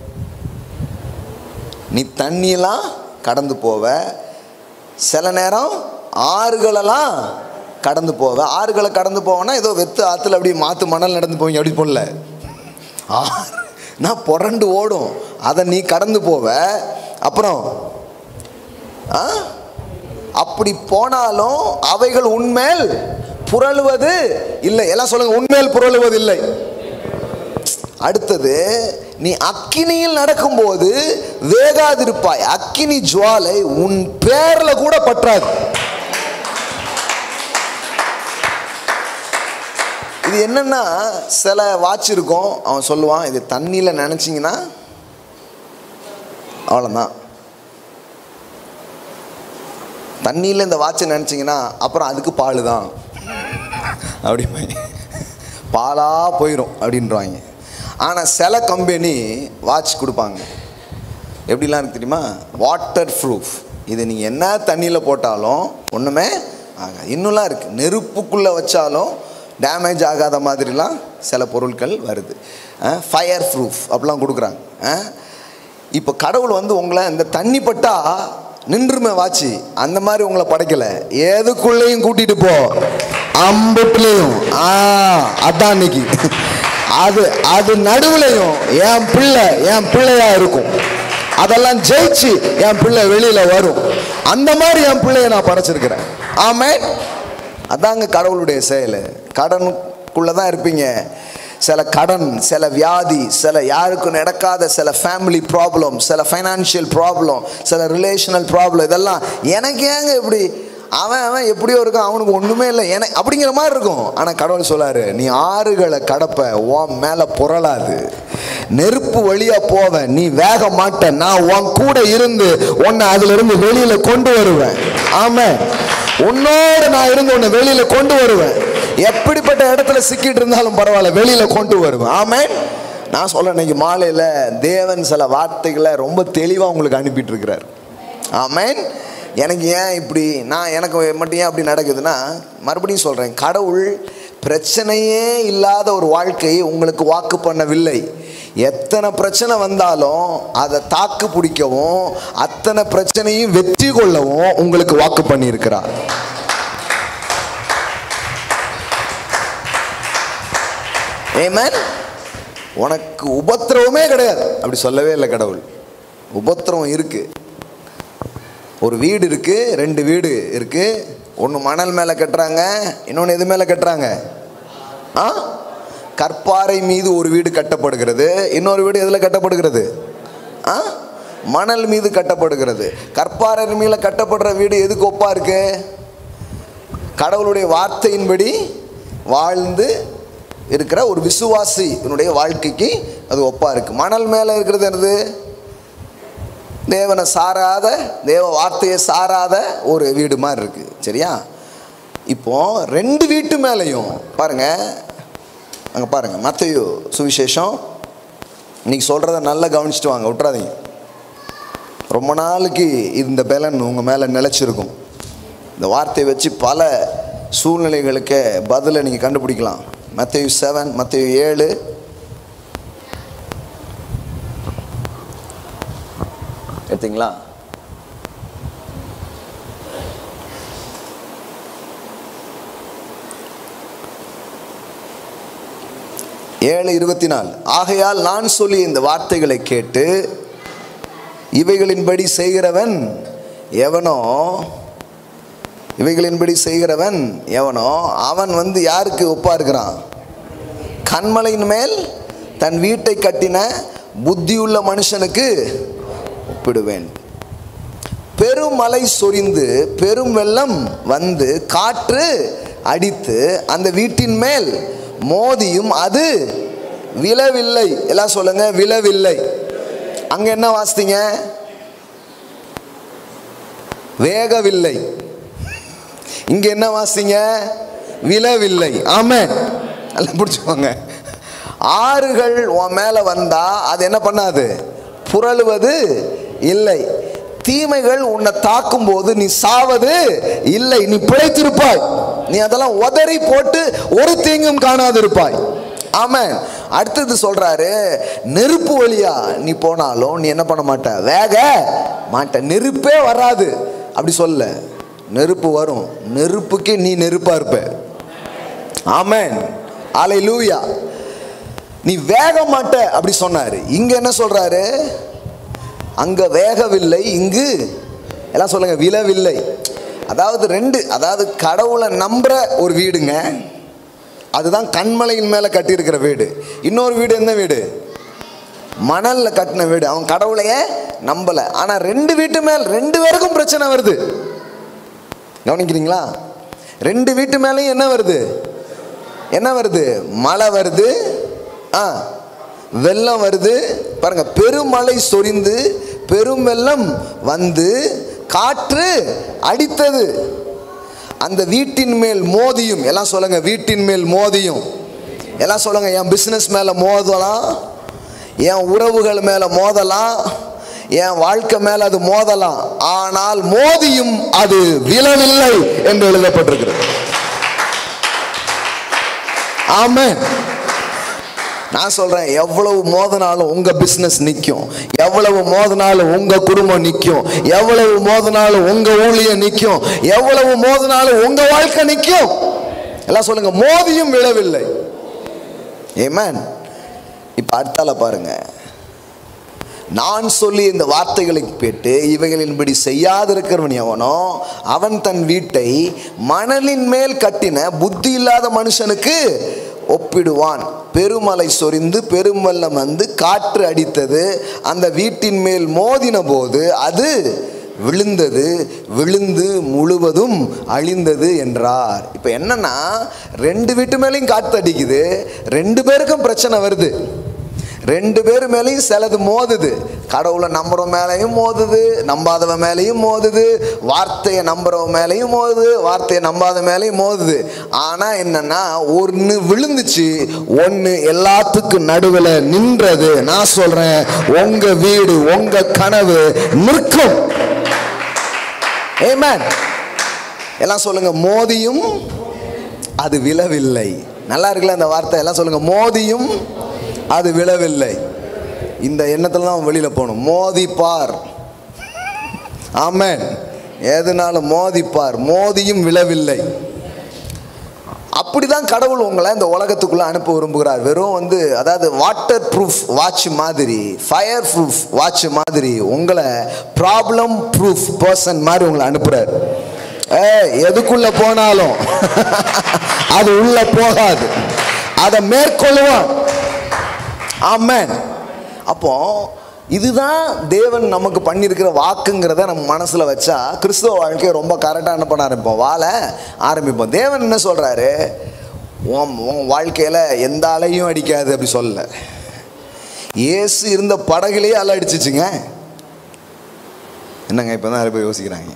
நீ தண்ணியெல்லாம் கடந்து போவ சில நேரம் ஆறுகளெல்லாம் கடந்து போவ ஆறுகளை கடந்து போவேன்னா ஏதோ வெத்து ஆற்றுல அப்படியே மாற்று மணல் நடந்து போவீங்க அப்படி போடல ஆறு நான் புரண்டு ஓடும் அதை நீ கடந்து போவ அப்புறம் ஆ அப்படி போனாலும் அவைகள் உன்மேல் புரளுவது இல்லை எல்லாம் சொல்லுங்க உன்மேல் புரளுவது இல்லை அடுத்தது நீ அக்கினியில் நடக்கும்போது வேகாதிருப்பாய் அக்கினி ஜுவாலை உன் பேர்ல கூட பற்றாது இது என்னன்னா சில வாட்ச் இருக்கும் அவன் சொல்லுவான் இது தண்ணியில் நினச்சிங்கன்னா அவ்வளோதான் தண்ணியில் இந்த வாட்சை நினச்சிங்கன்னா அப்புறம் அதுக்கு பால் தான் அப்படிம்பாங்க பாலாக போயிடும் அப்படின்றாங்க ஆனால் சில கம்பெனி வாட்ச் கொடுப்பாங்க எப்படிலாம் இருக்கு தெரியுமா வாட்டர் ப்ரூஃப் இது நீங்கள் என்ன தண்ணியில் போட்டாலும் ஒன்றுமே ஆகாது இன்னும்லாம் இருக்குது நெருப்புக்குள்ளே வச்சாலும் டேமேஜ் ஆகாத மாதிரிலாம் சில பொருட்கள் வருது ஃபயர் ப்ரூஃப் அப்படிலாம் கொடுக்குறாங்க இப்போ கடவுள் வந்து உங்களை இந்த தண்ணி பட்டா நின்றுமே வாச்சு அந்த மாதிரி உங்களை படைக்கல எதுக்குள்ளேயும் கூட்டிட்டு போ அம்புட்டுலையும் ஆ அதான் இன்னைக்கு அது அது நடுவுலையும் என் பிள்ளை என் பிள்ளையா இருக்கும் அதெல்லாம் ஜெயிச்சு என் பிள்ளை வெளியில வரும் அந்த மாதிரி என் பிள்ளைய நான் படைச்சிருக்கிறேன் ஆமே அதாங்க கடவுளுடைய செயல் கடனுக்குள்ள தான் இருப்பீங்க சில கடன் சில வியாதி சில யாருக்கும் நடக்காத சில ஃபேமிலி ப்ராப்ளம் சில ஃபைனான்ஷியல் ப்ராப்ளம் சில ரிலேஷனல் ப்ராப்ளம் இதெல்லாம் எனக்கு ஏங்க இப்படி அவன் அவன் எப்படியோ இருக்கான் அவனுக்கு ஒன்றுமே இல்லை என அப்படிங்கிற மாதிரி இருக்கும் ஆனால் கடவுள் சொல்லாரு நீ ஆறுகளை கடப்ப உன் மேலே புரளாது நெருப்பு வழியா போவ நீ வேக மாட்ட நான் உன் கூட இருந்து உன்னை அதுல இருந்து வெளியில கொண்டு வருவேன் ஆமா உன்னோட நான் இருந்து உன்னை வெளியில கொண்டு வருவேன் எப்படிப்பட்ட இடத்துல சிக்கிட்டு இருந்தாலும் பரவாயில்ல வெளியில கொண்டு வருவேன் ஆமே நான் சொல்ல இன்னைக்கு மாலையில தேவன் சில வார்த்தைகளை ரொம்ப தெளிவா உங்களுக்கு அனுப்பிட்டு இருக்கிறார் ஆமேன் எனக்கு ஏன் இப்படி நான் எனக்கு மட்டும் ஏன் அப்படி நடக்குதுன்னா மறுபடியும் சொல்கிறேன் கடவுள் பிரச்சனையே இல்லாத ஒரு வாழ்க்கையை உங்களுக்கு வாக்கு பண்ணவில்லை எத்தனை பிரச்சனை வந்தாலும் அதை தாக்கு பிடிக்கவும் அத்தனை பிரச்சனையும் வெற்றி கொள்ளவும் உங்களுக்கு வாக்கு பண்ணியிருக்கிறார் ஏமன் உனக்கு உபத்திரவமே கிடையாது அப்படி சொல்லவே இல்லை கடவுள் உபத்திரவம் இருக்கு ஒரு வீடு இருக்கு ரெண்டு வீடு இருக்கு ஒன்று மணல் மேலே கட்டுறாங்க இன்னொன்று எது மேலே கட்டுறாங்க ஆ கற்பாறை மீது ஒரு வீடு கட்டப்படுகிறது இன்னொரு வீடு எதில் கட்டப்படுகிறது ஆ மணல் மீது கட்டப்படுகிறது கற்பாறை மீது கட்டப்படுற வீடு எதுக்கு ஒப்பா இருக்கு கடவுளுடைய வார்த்தையின்படி வாழ்ந்து இருக்கிற ஒரு விசுவாசி என்னுடைய வாழ்க்கைக்கு அது ஒப்பா இருக்கு மணல் மேலே இருக்கிறது என்னது தேவனை சாராத தேவ வார்த்தையை சாராத ஒரு வீடு மாதிரி இருக்கு சரியா இப்போ ரெண்டு வீட்டு மேலேயும் பாருங்க அங்கே பாருங்க மத்தையோ சுவிசேஷம் இன்னைக்கு சொல்கிறத நல்லா கவனிச்சுட்டு வாங்க விட்றாதீங்க ரொம்ப நாளைக்கு இந்த பலன் உங்கள் மேலே நிலச்சிருக்கும் இந்த வார்த்தையை வச்சு பல சூழ்நிலைகளுக்கு பதிலை நீங்கள் கண்டுபிடிக்கலாம் மத்தையு செவன் மத்தையு ஏழு எடுத்தீங்களா ஏழு இருபத்தி நாலு ஆகையால் நான் சொல்லி இந்த வார்த்தைகளை கேட்டு இவைகளின்படி செய்கிறவன் எவனோ இவைகளின்படி செய்கிறவன் எவனோ அவன் வந்து யாருக்கு ஒப்பா இருக்கிறான் கண்மலையின் மேல் தன் வீட்டை கட்டின புத்தியுள்ள மனுஷனுக்கு ஒப்பிடுவேன் பெருமலை சொரிந்து பெரும் வெள்ளம் வந்து காற்று அடித்து அந்த வீட்டின் மேல் மோதியும் அது விழவில்லை எல்லாம் சொல்லுங்க விழவில்லை அங்க என்ன வாசித்தீங்க வேகவில்லை இங்க என்ன வாசிங்க விழவில்லை ஆமே எல்லாம் பிடிச்சுக்கோங்க ஆறுகள் உன் மேல வந்தா அது என்ன பண்ணாது புரளுவது இல்லை தீமைகள் உன்னை தாக்கும் போது நீ சாவது இல்லை நீ பிழைத்திருப்பாய் நீ அதெல்லாம் உதறி போட்டு ஒரு தீங்கும் காணாது இருப்பாய் ஆமாம் அடுத்தது சொல்றாரு நெருப்பு வழியா நீ போனாலும் நீ என்ன பண்ண மாட்ட வேக மாட்ட நெருப்பே வராது அப்படி சொல்ல நெருப்பு வரும் நெருப்புக்கே நீ நெருப்பா இருப்ப ஆமென் ஆலை லூயா நீ வேக மாட்ட அப்படி சொன்னாரு இங்க என்ன சொல்றாரு அங்க வேகவில்லை இங்கு எல்லாம் சொல்லுங்க விழவில்லை அதாவது ரெண்டு அதாவது கடவுளை நம்புற ஒரு வீடுங்க அதுதான் கண்மலையின் மேல கட்டியிருக்கிற வீடு இன்னொரு வீடு என்ன வீடு மணல்ல கட்டின வீடு அவன் கடவுளையே நம்பல ஆனா ரெண்டு வீட்டு மேல் ரெண்டு பேருக்கும் பிரச்சனை வருது கவனிக்கிறீங்களா ரெண்டு வீட்டு மேலேயும் என்ன வருது என்ன வருது மழை வருது ஆ வெள்ளம் வருது பாருங்க பெருமழை சொரிந்து பெரும் வெள்ளம் வந்து காற்று அடித்தது அந்த வீட்டின் மேல் மோதியும் எல்லாம் சொல்லுங்க வீட்டின் மேல் மோதியும் எல்லாம் சொல்லுங்க என் பிசினஸ் மேல மோதலாம் என் உறவுகள் மேல மோதலாம் என் வாழ்க்கை மேல அது மோதலாம் ஆனால் மோதியும் அது விழவில்லை என்று எழுதப்பட்டிருக்கிறது ஆமென் நான் சொல்றேன் எவ்வளவு மோதினாலும் உங்க பிசினஸ் நிற்கும் எவ்வளவு மோதினாலும் உங்க குடும்பம் நிற்கும் எவ்வளவு மோதினாலும் உங்க ஊழியம் நிற்கும் எவ்வளவு மோதினாலும் உங்க வாழ்க்கை நிற்கும் எல்லாம் சொல்லுங்க மோதியும் விழவில்லை ஏமேன் இப்ப அடுத்தால பாருங்க நான் சொல்லி இந்த வார்த்தைகளை கேட்டு இவைகளின்படி செய்யாதிருக்கிறவன் எவனோ அவன் தன் வீட்டை மணலின் மேல் கட்டின புத்தி இல்லாத மனுஷனுக்கு ஒப்பிடுவான் பெருமலை சொரிந்து பெருமல்லம் வந்து காற்று அடித்தது அந்த வீட்டின் மேல் மோதின போது அது விழுந்தது விழுந்து முழுவதும் அழிந்தது என்றார் இப்போ என்னன்னா ரெண்டு வீட்டு மேலேயும் காற்று அடிக்குது ரெண்டு பேருக்கும் பிரச்சனை வருது ரெண்டு பேர் மேலேயும் சிலது மோதுது கடவுளை நம்புறவன் மேலேயும் மோதுது நம்பாதவன் மேலேயும் மோதுது வார்த்தையை நம்புறவன் மேலேயும் மோதுது வார்த்தையை நம்பாத மேலேயும் மோதுது ஆனா என்னன்னா ஒன்று விழுந்துச்சு ஒன்று எல்லாத்துக்கும் நடுவில் நின்றது நான் சொல்றேன் உங்க வீடு உங்க கனவு நிற்கும் Amen. எல்லாம் சொல்லுங்க மோதியும் அது விழவில்லை நல்லா இருக்குல்ல அந்த வார்த்தை எல்லாம் சொல்லுங்க மோதியும் அது விழவில்லை இந்த எண்ணத்துல தான் வெளியில போகணும் மோதிப்பார் ஆமென் எதுனாலும் மோதிப்பார் மோதியும் விழவில்லை அப்படிதான் கடவுள் உங்களை இந்த உலகத்துக்குள்ள அனுப்ப விரும்புகிறார் வெறும் வந்து அதாவது வாட்டர் ப்ரூஃப் வாட்ச் மாதிரி ஃபயர் ப்ரூஃப் வாட்ச் மாதிரி உங்களை ப்ராப்ளம் ப்ரூஃப் பர்சன் மாதிரி உங்களை அனுப்புறார் ஏ எதுக்குள்ள போனாலும் அது உள்ள போகாது அதை மேற்கொள்ளுவான் ஆமென் அப்போ இதுதான் தேவன் நமக்கு பண்ணியிருக்கிற வாக்குங்கிறத நம்ம மனசில் வச்சா கிறிஸ்துவ வாழ்க்கையை ரொம்ப கரெக்டாக என்ன பண்ண ஆரம்பிப்போம் வாழ ஆரம்பிப்போம் தேவன் என்ன சொல்கிறாரு உன் உன் வாழ்க்கையில் எந்த அலையும் அடிக்காது அப்படி சொல்லல இயேசு இருந்த படகுலேயே அலை அடிச்சிச்சுங்க என்னங்க இப்போ தான் நிறைய பேர் யோசிக்கிறாங்க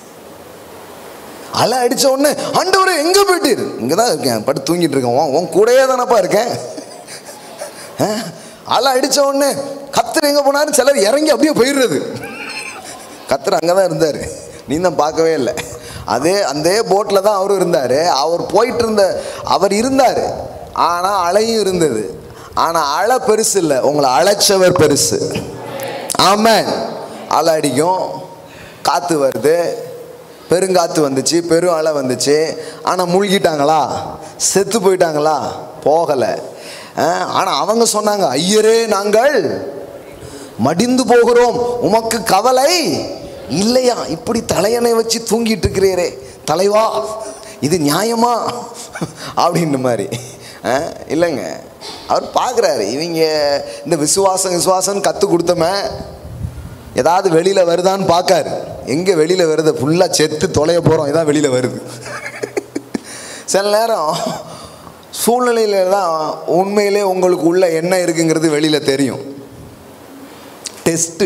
அலை அடிச்ச உடனே ஆண்டவரே எங்கே போயிட்டு இங்கே தான் இருக்கேன் பட்டு தூங்கிட்டு இருக்கேன் உன் உன் கூடயே தானப்பா இருக்கேன் ஆ? அலை அடிச்ச உடனே கத்தர் எங்கே போனாரு சிலர் இறங்கி அப்படியே போயிடுறது கத்தர் அங்கே தான் இருந்தார் நீ தான் பார்க்கவே இல்லை அதே அந்த போட்டில் தான் அவரும் இருந்தார் அவர் போயிட்டு இருந்த அவர் இருந்தார் ஆனால் அலையும் இருந்தது ஆனால் அலை பெருசு இல்லை உங்களை அழைச்சவர் பெருசு ஆமாம் அலை அடிக்கும் காற்று வருது பெருங்காற்று வந்துச்சு பெரும் அலை வந்துச்சு ஆனால் மூழ்கிட்டாங்களா செத்து போயிட்டாங்களா போகலை அஹ், ஆனா அவங்க சொன்னாங்க ஐயரே நாங்கள் மடிந்து போகிறோம் உமக்கு கவலை இல்லையா இப்படி தலையணை வச்சு தூங்கிட்டு இருக்கிறீரே தலைவா இது நியாயமா அப்படின்ற மாதிரி அஹ், இல்லைங்க அவர் பார்க்குறாரு இவங்க இந்த விசுவாசம் விசுவாசம் கற்றுக் கொடுத்தமே ஏதாவது வெளியில் வருதான்னு பார்க்காரு எங்கே வெளியில் வருது ஃபுல்லாக செத்து தொலைய போகிறோம் இதான் வெளியில் வருது சில நேரம் சூழ்நிலையில தான் உண்மையிலே உங்களுக்கு உள்ள என்ன இருக்குங்கிறது வெளியில் தெரியும் டெஸ்ட்டு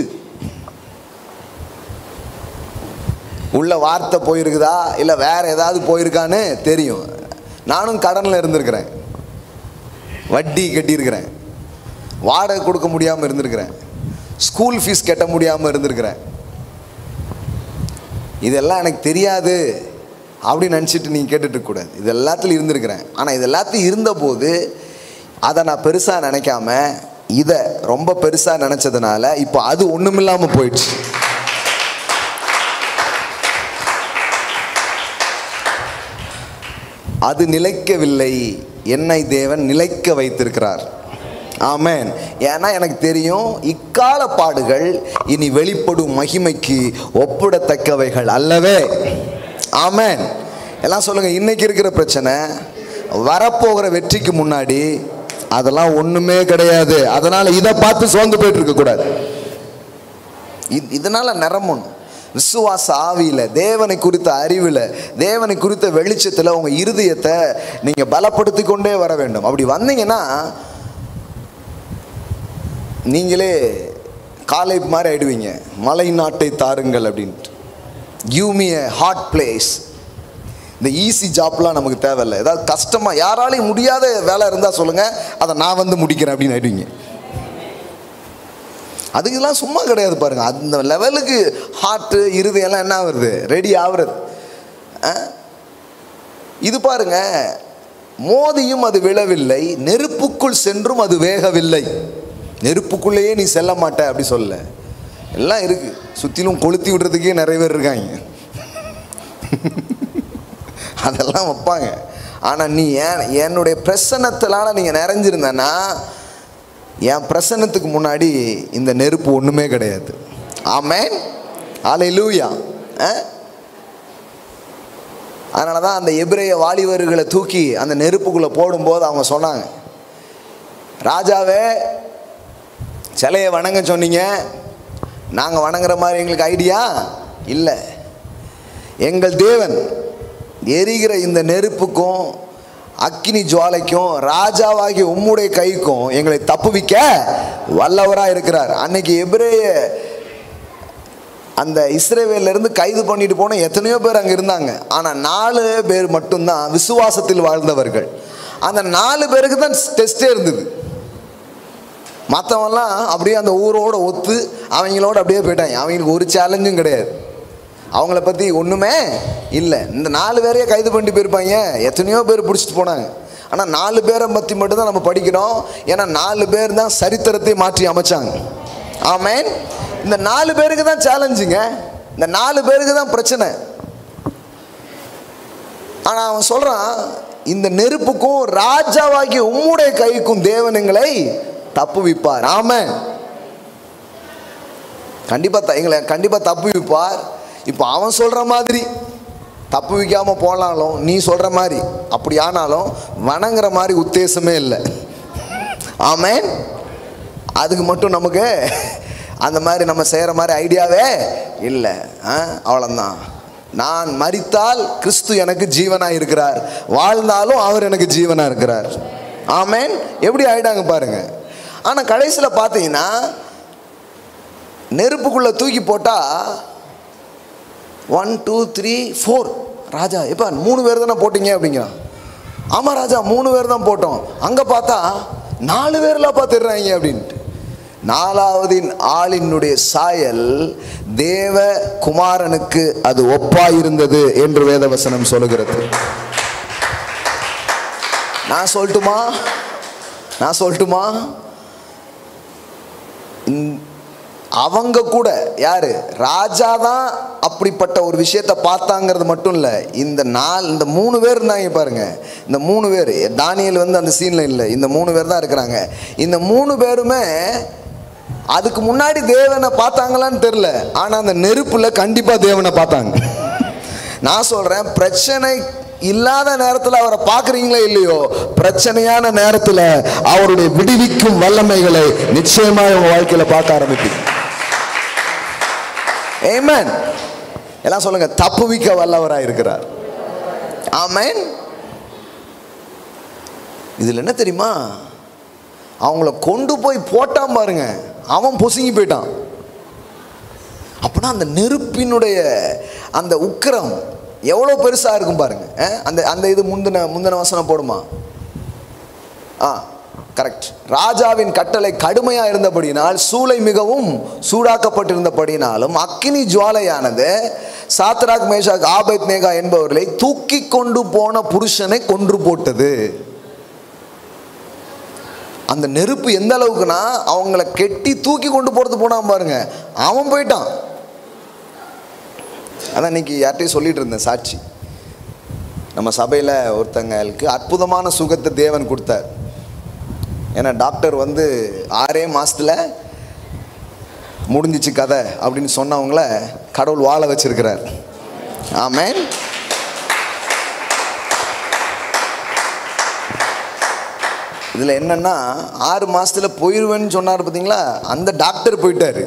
உள்ள வார்த்தை போயிருக்குதா இல்லை வேற ஏதாவது போயிருக்கான்னு தெரியும் நானும் கடனில் இருந்திருக்கிறேன் வட்டி கட்டியிருக்கிறேன் வாடகை கொடுக்க முடியாமல் இருந்திருக்கிறேன் ஸ்கூல் ஃபீஸ் கட்ட முடியாமல் இருந்திருக்கிறேன் இதெல்லாம் எனக்கு தெரியாது அப்படின்னு நினச்சிட்டு நீங்கள் கேட்டுட்டு இருக்கக்கூடாது இது எல்லாத்துலையும் இருந்திருக்கிறேன் ஆனால் இது எல்லாத்தையும் இருந்தபோது அதை நான் பெருசாக நினைக்காம இதை ரொம்ப பெருசாக நினச்சதுனால இப்போ அது ஒன்றுமில்லாமல் போயிடுச்சு அது நிலைக்கவில்லை என்னை தேவன் நிலைக்க வைத்திருக்கிறார் ஆமென் ஏன்னா எனக்கு தெரியும் இக்கால பாடுகள் இனி வெளிப்படும் மகிமைக்கு ஒப்பிடத்தக்கவைகள் அல்லவே ஆமென் எல்லாம் சொல்லுங்க இன்னைக்கு இருக்கிற பிரச்சனை வரப்போகிற வெற்றிக்கு முன்னாடி அதெல்லாம் ஒண்ணுமே கிடையாது அதனால இதை பார்த்து சோர்ந்து போயிட்டு இருக்க கூடாது இது- இதனால நிரம்பணும் விசுவாச ஆவியில தேவனை குறித்த அறிவில் தேவனை குறித்த வெளிச்சத்தில் உங்க இருதயத்தை நீங்க பலப்படுத்தி கொண்டே வர வேண்டும் அப்படி வந்தீங்கன்னா நீங்களே காலை மாதிரி ஆயிடுவீங்க மலை நாட்டை தாருங்கள் அப்படின்ட்டு give me a hot place இந்த ஈஸி ஜாப்லாம் நமக்கு தேவையில்லை ஏதாவது கஷ்டமாக யாராலையும் முடியாத வேலை இருந்தால் சொல்லுங்கள் அதை நான் வந்து முடிக்கிறேன் அப்படின்னு ஆயிடுவீங்க அதுக்கெல்லாம் சும்மா கிடையாது பாருங்க அந்த லெவலுக்கு ஹார்ட்டு இருதயெல்லாம் என்ன ஆகுறது ரெடி ஆகுறது ஆ? இது பாருங்க மோதியும் அது விழவில்லை நெருப்புக்குள் சென்றும் அது வேகவில்லை நெருப்புக்குள்ளேயே நீ செல்ல மாட்ட அப்படி சொல்ல எல்லாம் இருக்கு சுற்றிலும் கொளுத்தி விடுறதுக்கே நிறைய பேர் இருக்காங்க அதெல்லாம் வைப்பாங்க ஆனால் நீ ஏன் என்னுடைய பிரசன்னத்தினால நீங்கள் நிறைஞ்சிருந்தேன்னா என் பிரசன்னத்துக்கு முன்னாடி இந்த நெருப்பு ஒன்றுமே கிடையாது ஆமேன் ஆலை லூயா அதனால தான் அந்த எபிரேய வாலிபர்களை தூக்கி அந்த நெருப்புக்குள்ளே போடும்போது அவங்க சொன்னாங்க ராஜாவே சிலையை வணங்க சொன்னீங்க நாங்கள் வணங்குற மாதிரி எங்களுக்கு ஐடியா இல்லை எங்கள் தேவன் எரிகிற இந்த நெருப்புக்கும் அக்கினி ஜுவாலைக்கும் ராஜாவாகி உம்முடைய கைக்கும் எங்களை தப்புவிக்க வல்லவராக இருக்கிறார் அன்னைக்கு எபிரேய அந்த இஸ்ரேவேல்ல இருந்து கைது பண்ணிட்டு போன எத்தனையோ பேர் அங்கே இருந்தாங்க ஆனால் நாலு பேர் மட்டும்தான் விசுவாசத்தில் வாழ்ந்தவர்கள் அந்த நாலு பேருக்கு தான் டெஸ்டே இருந்தது மற்றவன்லாம் அப்படியே அந்த ஊரோட ஒத்து அவங்களோட அப்படியே போயிட்டாங்க அவங்களுக்கு ஒரு சேலஞ்சும் கிடையாது அவங்கள பற்றி ஒன்றுமே இல்லை இந்த நாலு பேரையே கைது பண்ணிட்டு போயிருப்பாங்க எத்தனையோ பேர் பிடிச்சிட்டு போனாங்க ஆனால் நாலு பேரை பற்றி மட்டும்தான் நம்ம படிக்கிறோம் ஏன்னா நாலு பேர் தான் சரித்திரத்தை மாற்றி அமைச்சாங்க ஆமேன் இந்த நாலு பேருக்கு தான் சேலஞ்சுங்க இந்த நாலு பேருக்கு தான் பிரச்சனை ஆனால் அவன் சொல்கிறான் இந்த நெருப்புக்கும் ராஜாவாகிய உம்முடைய கைக்கும் தேவன் எங்களை தப்புவிப்பார் ஆமென் கண்டிப்பாக எங்களை கண்டிப்பாக தப்பு வைப்பார் இப்போ அவன் சொல்கிற மாதிரி தப்பு வைக்காமல் போனாலும் நீ சொல்கிற மாதிரி அப்படி ஆனாலும் வணங்குற மாதிரி உத்தேசமே இல்லை ஆமேன் அதுக்கு மட்டும் நமக்கு அந்த மாதிரி நம்ம செய்கிற மாதிரி ஐடியாவே இல்லை ஆ அவ்வளோதான் நான் மரித்தால் கிறிஸ்து எனக்கு ஜீவனாக இருக்கிறார் வாழ்ந்தாலும் அவர் எனக்கு ஜீவனாக இருக்கிறார் ஆமேன் எப்படி ஆயிடாங்க பாருங்க ஆனால் கடைசியில் பார்த்தீங்கன்னா நெருப்புக்குள்ளே தூக்கி போட்டால் ஒன் டூ த்ரீ ஃபோர் ராஜா எப்பா மூணு பேர் தானே போட்டீங்க அப்படிங்கிறான் ஆமாம் ராஜா மூணு பேர் தான் போட்டோம் அங்கே பார்த்தா நாலு பேர்லாம் பார்த்துடுறாங்க அப்படின்ட்டு நாலாவதின் ஆளினுடைய சாயல் தேவ குமாரனுக்கு அது ஒப்பாயிருந்தது என்று வேதவசனம் சொல்லுகிறது நான் சொல்லட்டுமா நான் சொல்லட்டுமா இந்த- அவங்க கூட யாரு ராஜா தான் அப்படிப்பட்ட ஒரு விஷயத்தை பார்த்தாங்கிறது மட்டும் இல்லை இந்த நாள் இந்த மூணு பேர் இருந்தாங்க பாருங்க இந்த மூணு பேர் தானியல் வந்து அந்த சீனில் இல்லை இந்த மூணு பேர் தான் இருக்கிறாங்க இந்த மூணு பேருமே அதுக்கு முன்னாடி தேவனை பார்த்தாங்களான்னு தெரில ஆனால் அந்த நெருப்பில் கண்டிப்பாக தேவனை பார்த்தாங்க நான் சொல்கிறேன் பிரச்சனை இல்லாத நேரத்தில் அவரை பார்க்குறீங்களோ இல்லையோ பிரச்சனையான நேரத்தில் அவருடைய விடுவிக்கும் வல்லமைகளை நிச்சயமாக உங்கள் வாழ்க்கையில் பார்க்க ஆரம்பிப்பீங்க Amen. எல்லாம் சொல்லுங்க தப்புவிக்க வல்லவராக இருக்கிறார் ஆமென் இதில் என்ன தெரியுமா அவங்கள கொண்டு போய் போட்டான் பாருங்க அவன் பொசுங்கி போயிட்டான் அப்படின்னா அந்த நெருப்பினுடைய அந்த உக்கிரம் எவ்வளோ பெருசாக இருக்கும் பாருங்க அஹ், அந்த அந்த இது முந்தின முந்தின வசனம் போடுமா ஆ கரெக்ட் ராஜாவின் கட்டளை கடுமையாக இருந்தபடியினால் சூளை மிகவும் சூடாக்கப்பட்டிருந்தபடினாலும் அக்கினி ஜுவாலையானது சாத்ராக் மேஷாக் ஆபேத் நேகா என்பவர்களை தூக்கி கொண்டு போன புருஷனை கொன்று போட்டது அந்த நெருப்பு எந்த அளவுக்குன்னா அவங்கள கெட்டி தூக்கி கொண்டு போறது போனான் பாருங்க அவன் போயிட்டான் அதான் இன்னைக்கு யார்கிட்டயும் சொல்லிட்டு இருந்தேன் சாட்சி நம்ம சபையில் ஒருத்தங்களுக்கு அற்புதமான சுகத்தை தேவன் கொடுத்தார் ஏன்னா டாக்டர் வந்து ஆறே மாசத்துல முடிஞ்சிச்சு கதை அப்படின்னு சொன்னவங்கள கடவுள் வாழ வச்சிருக்கிறார் ஆமென் இதில் என்னன்னா ஆறு மாசத்துல போயிடுவேன்னு சொன்னார் பார்த்தீங்களா அந்த டாக்டர் போயிட்டாரு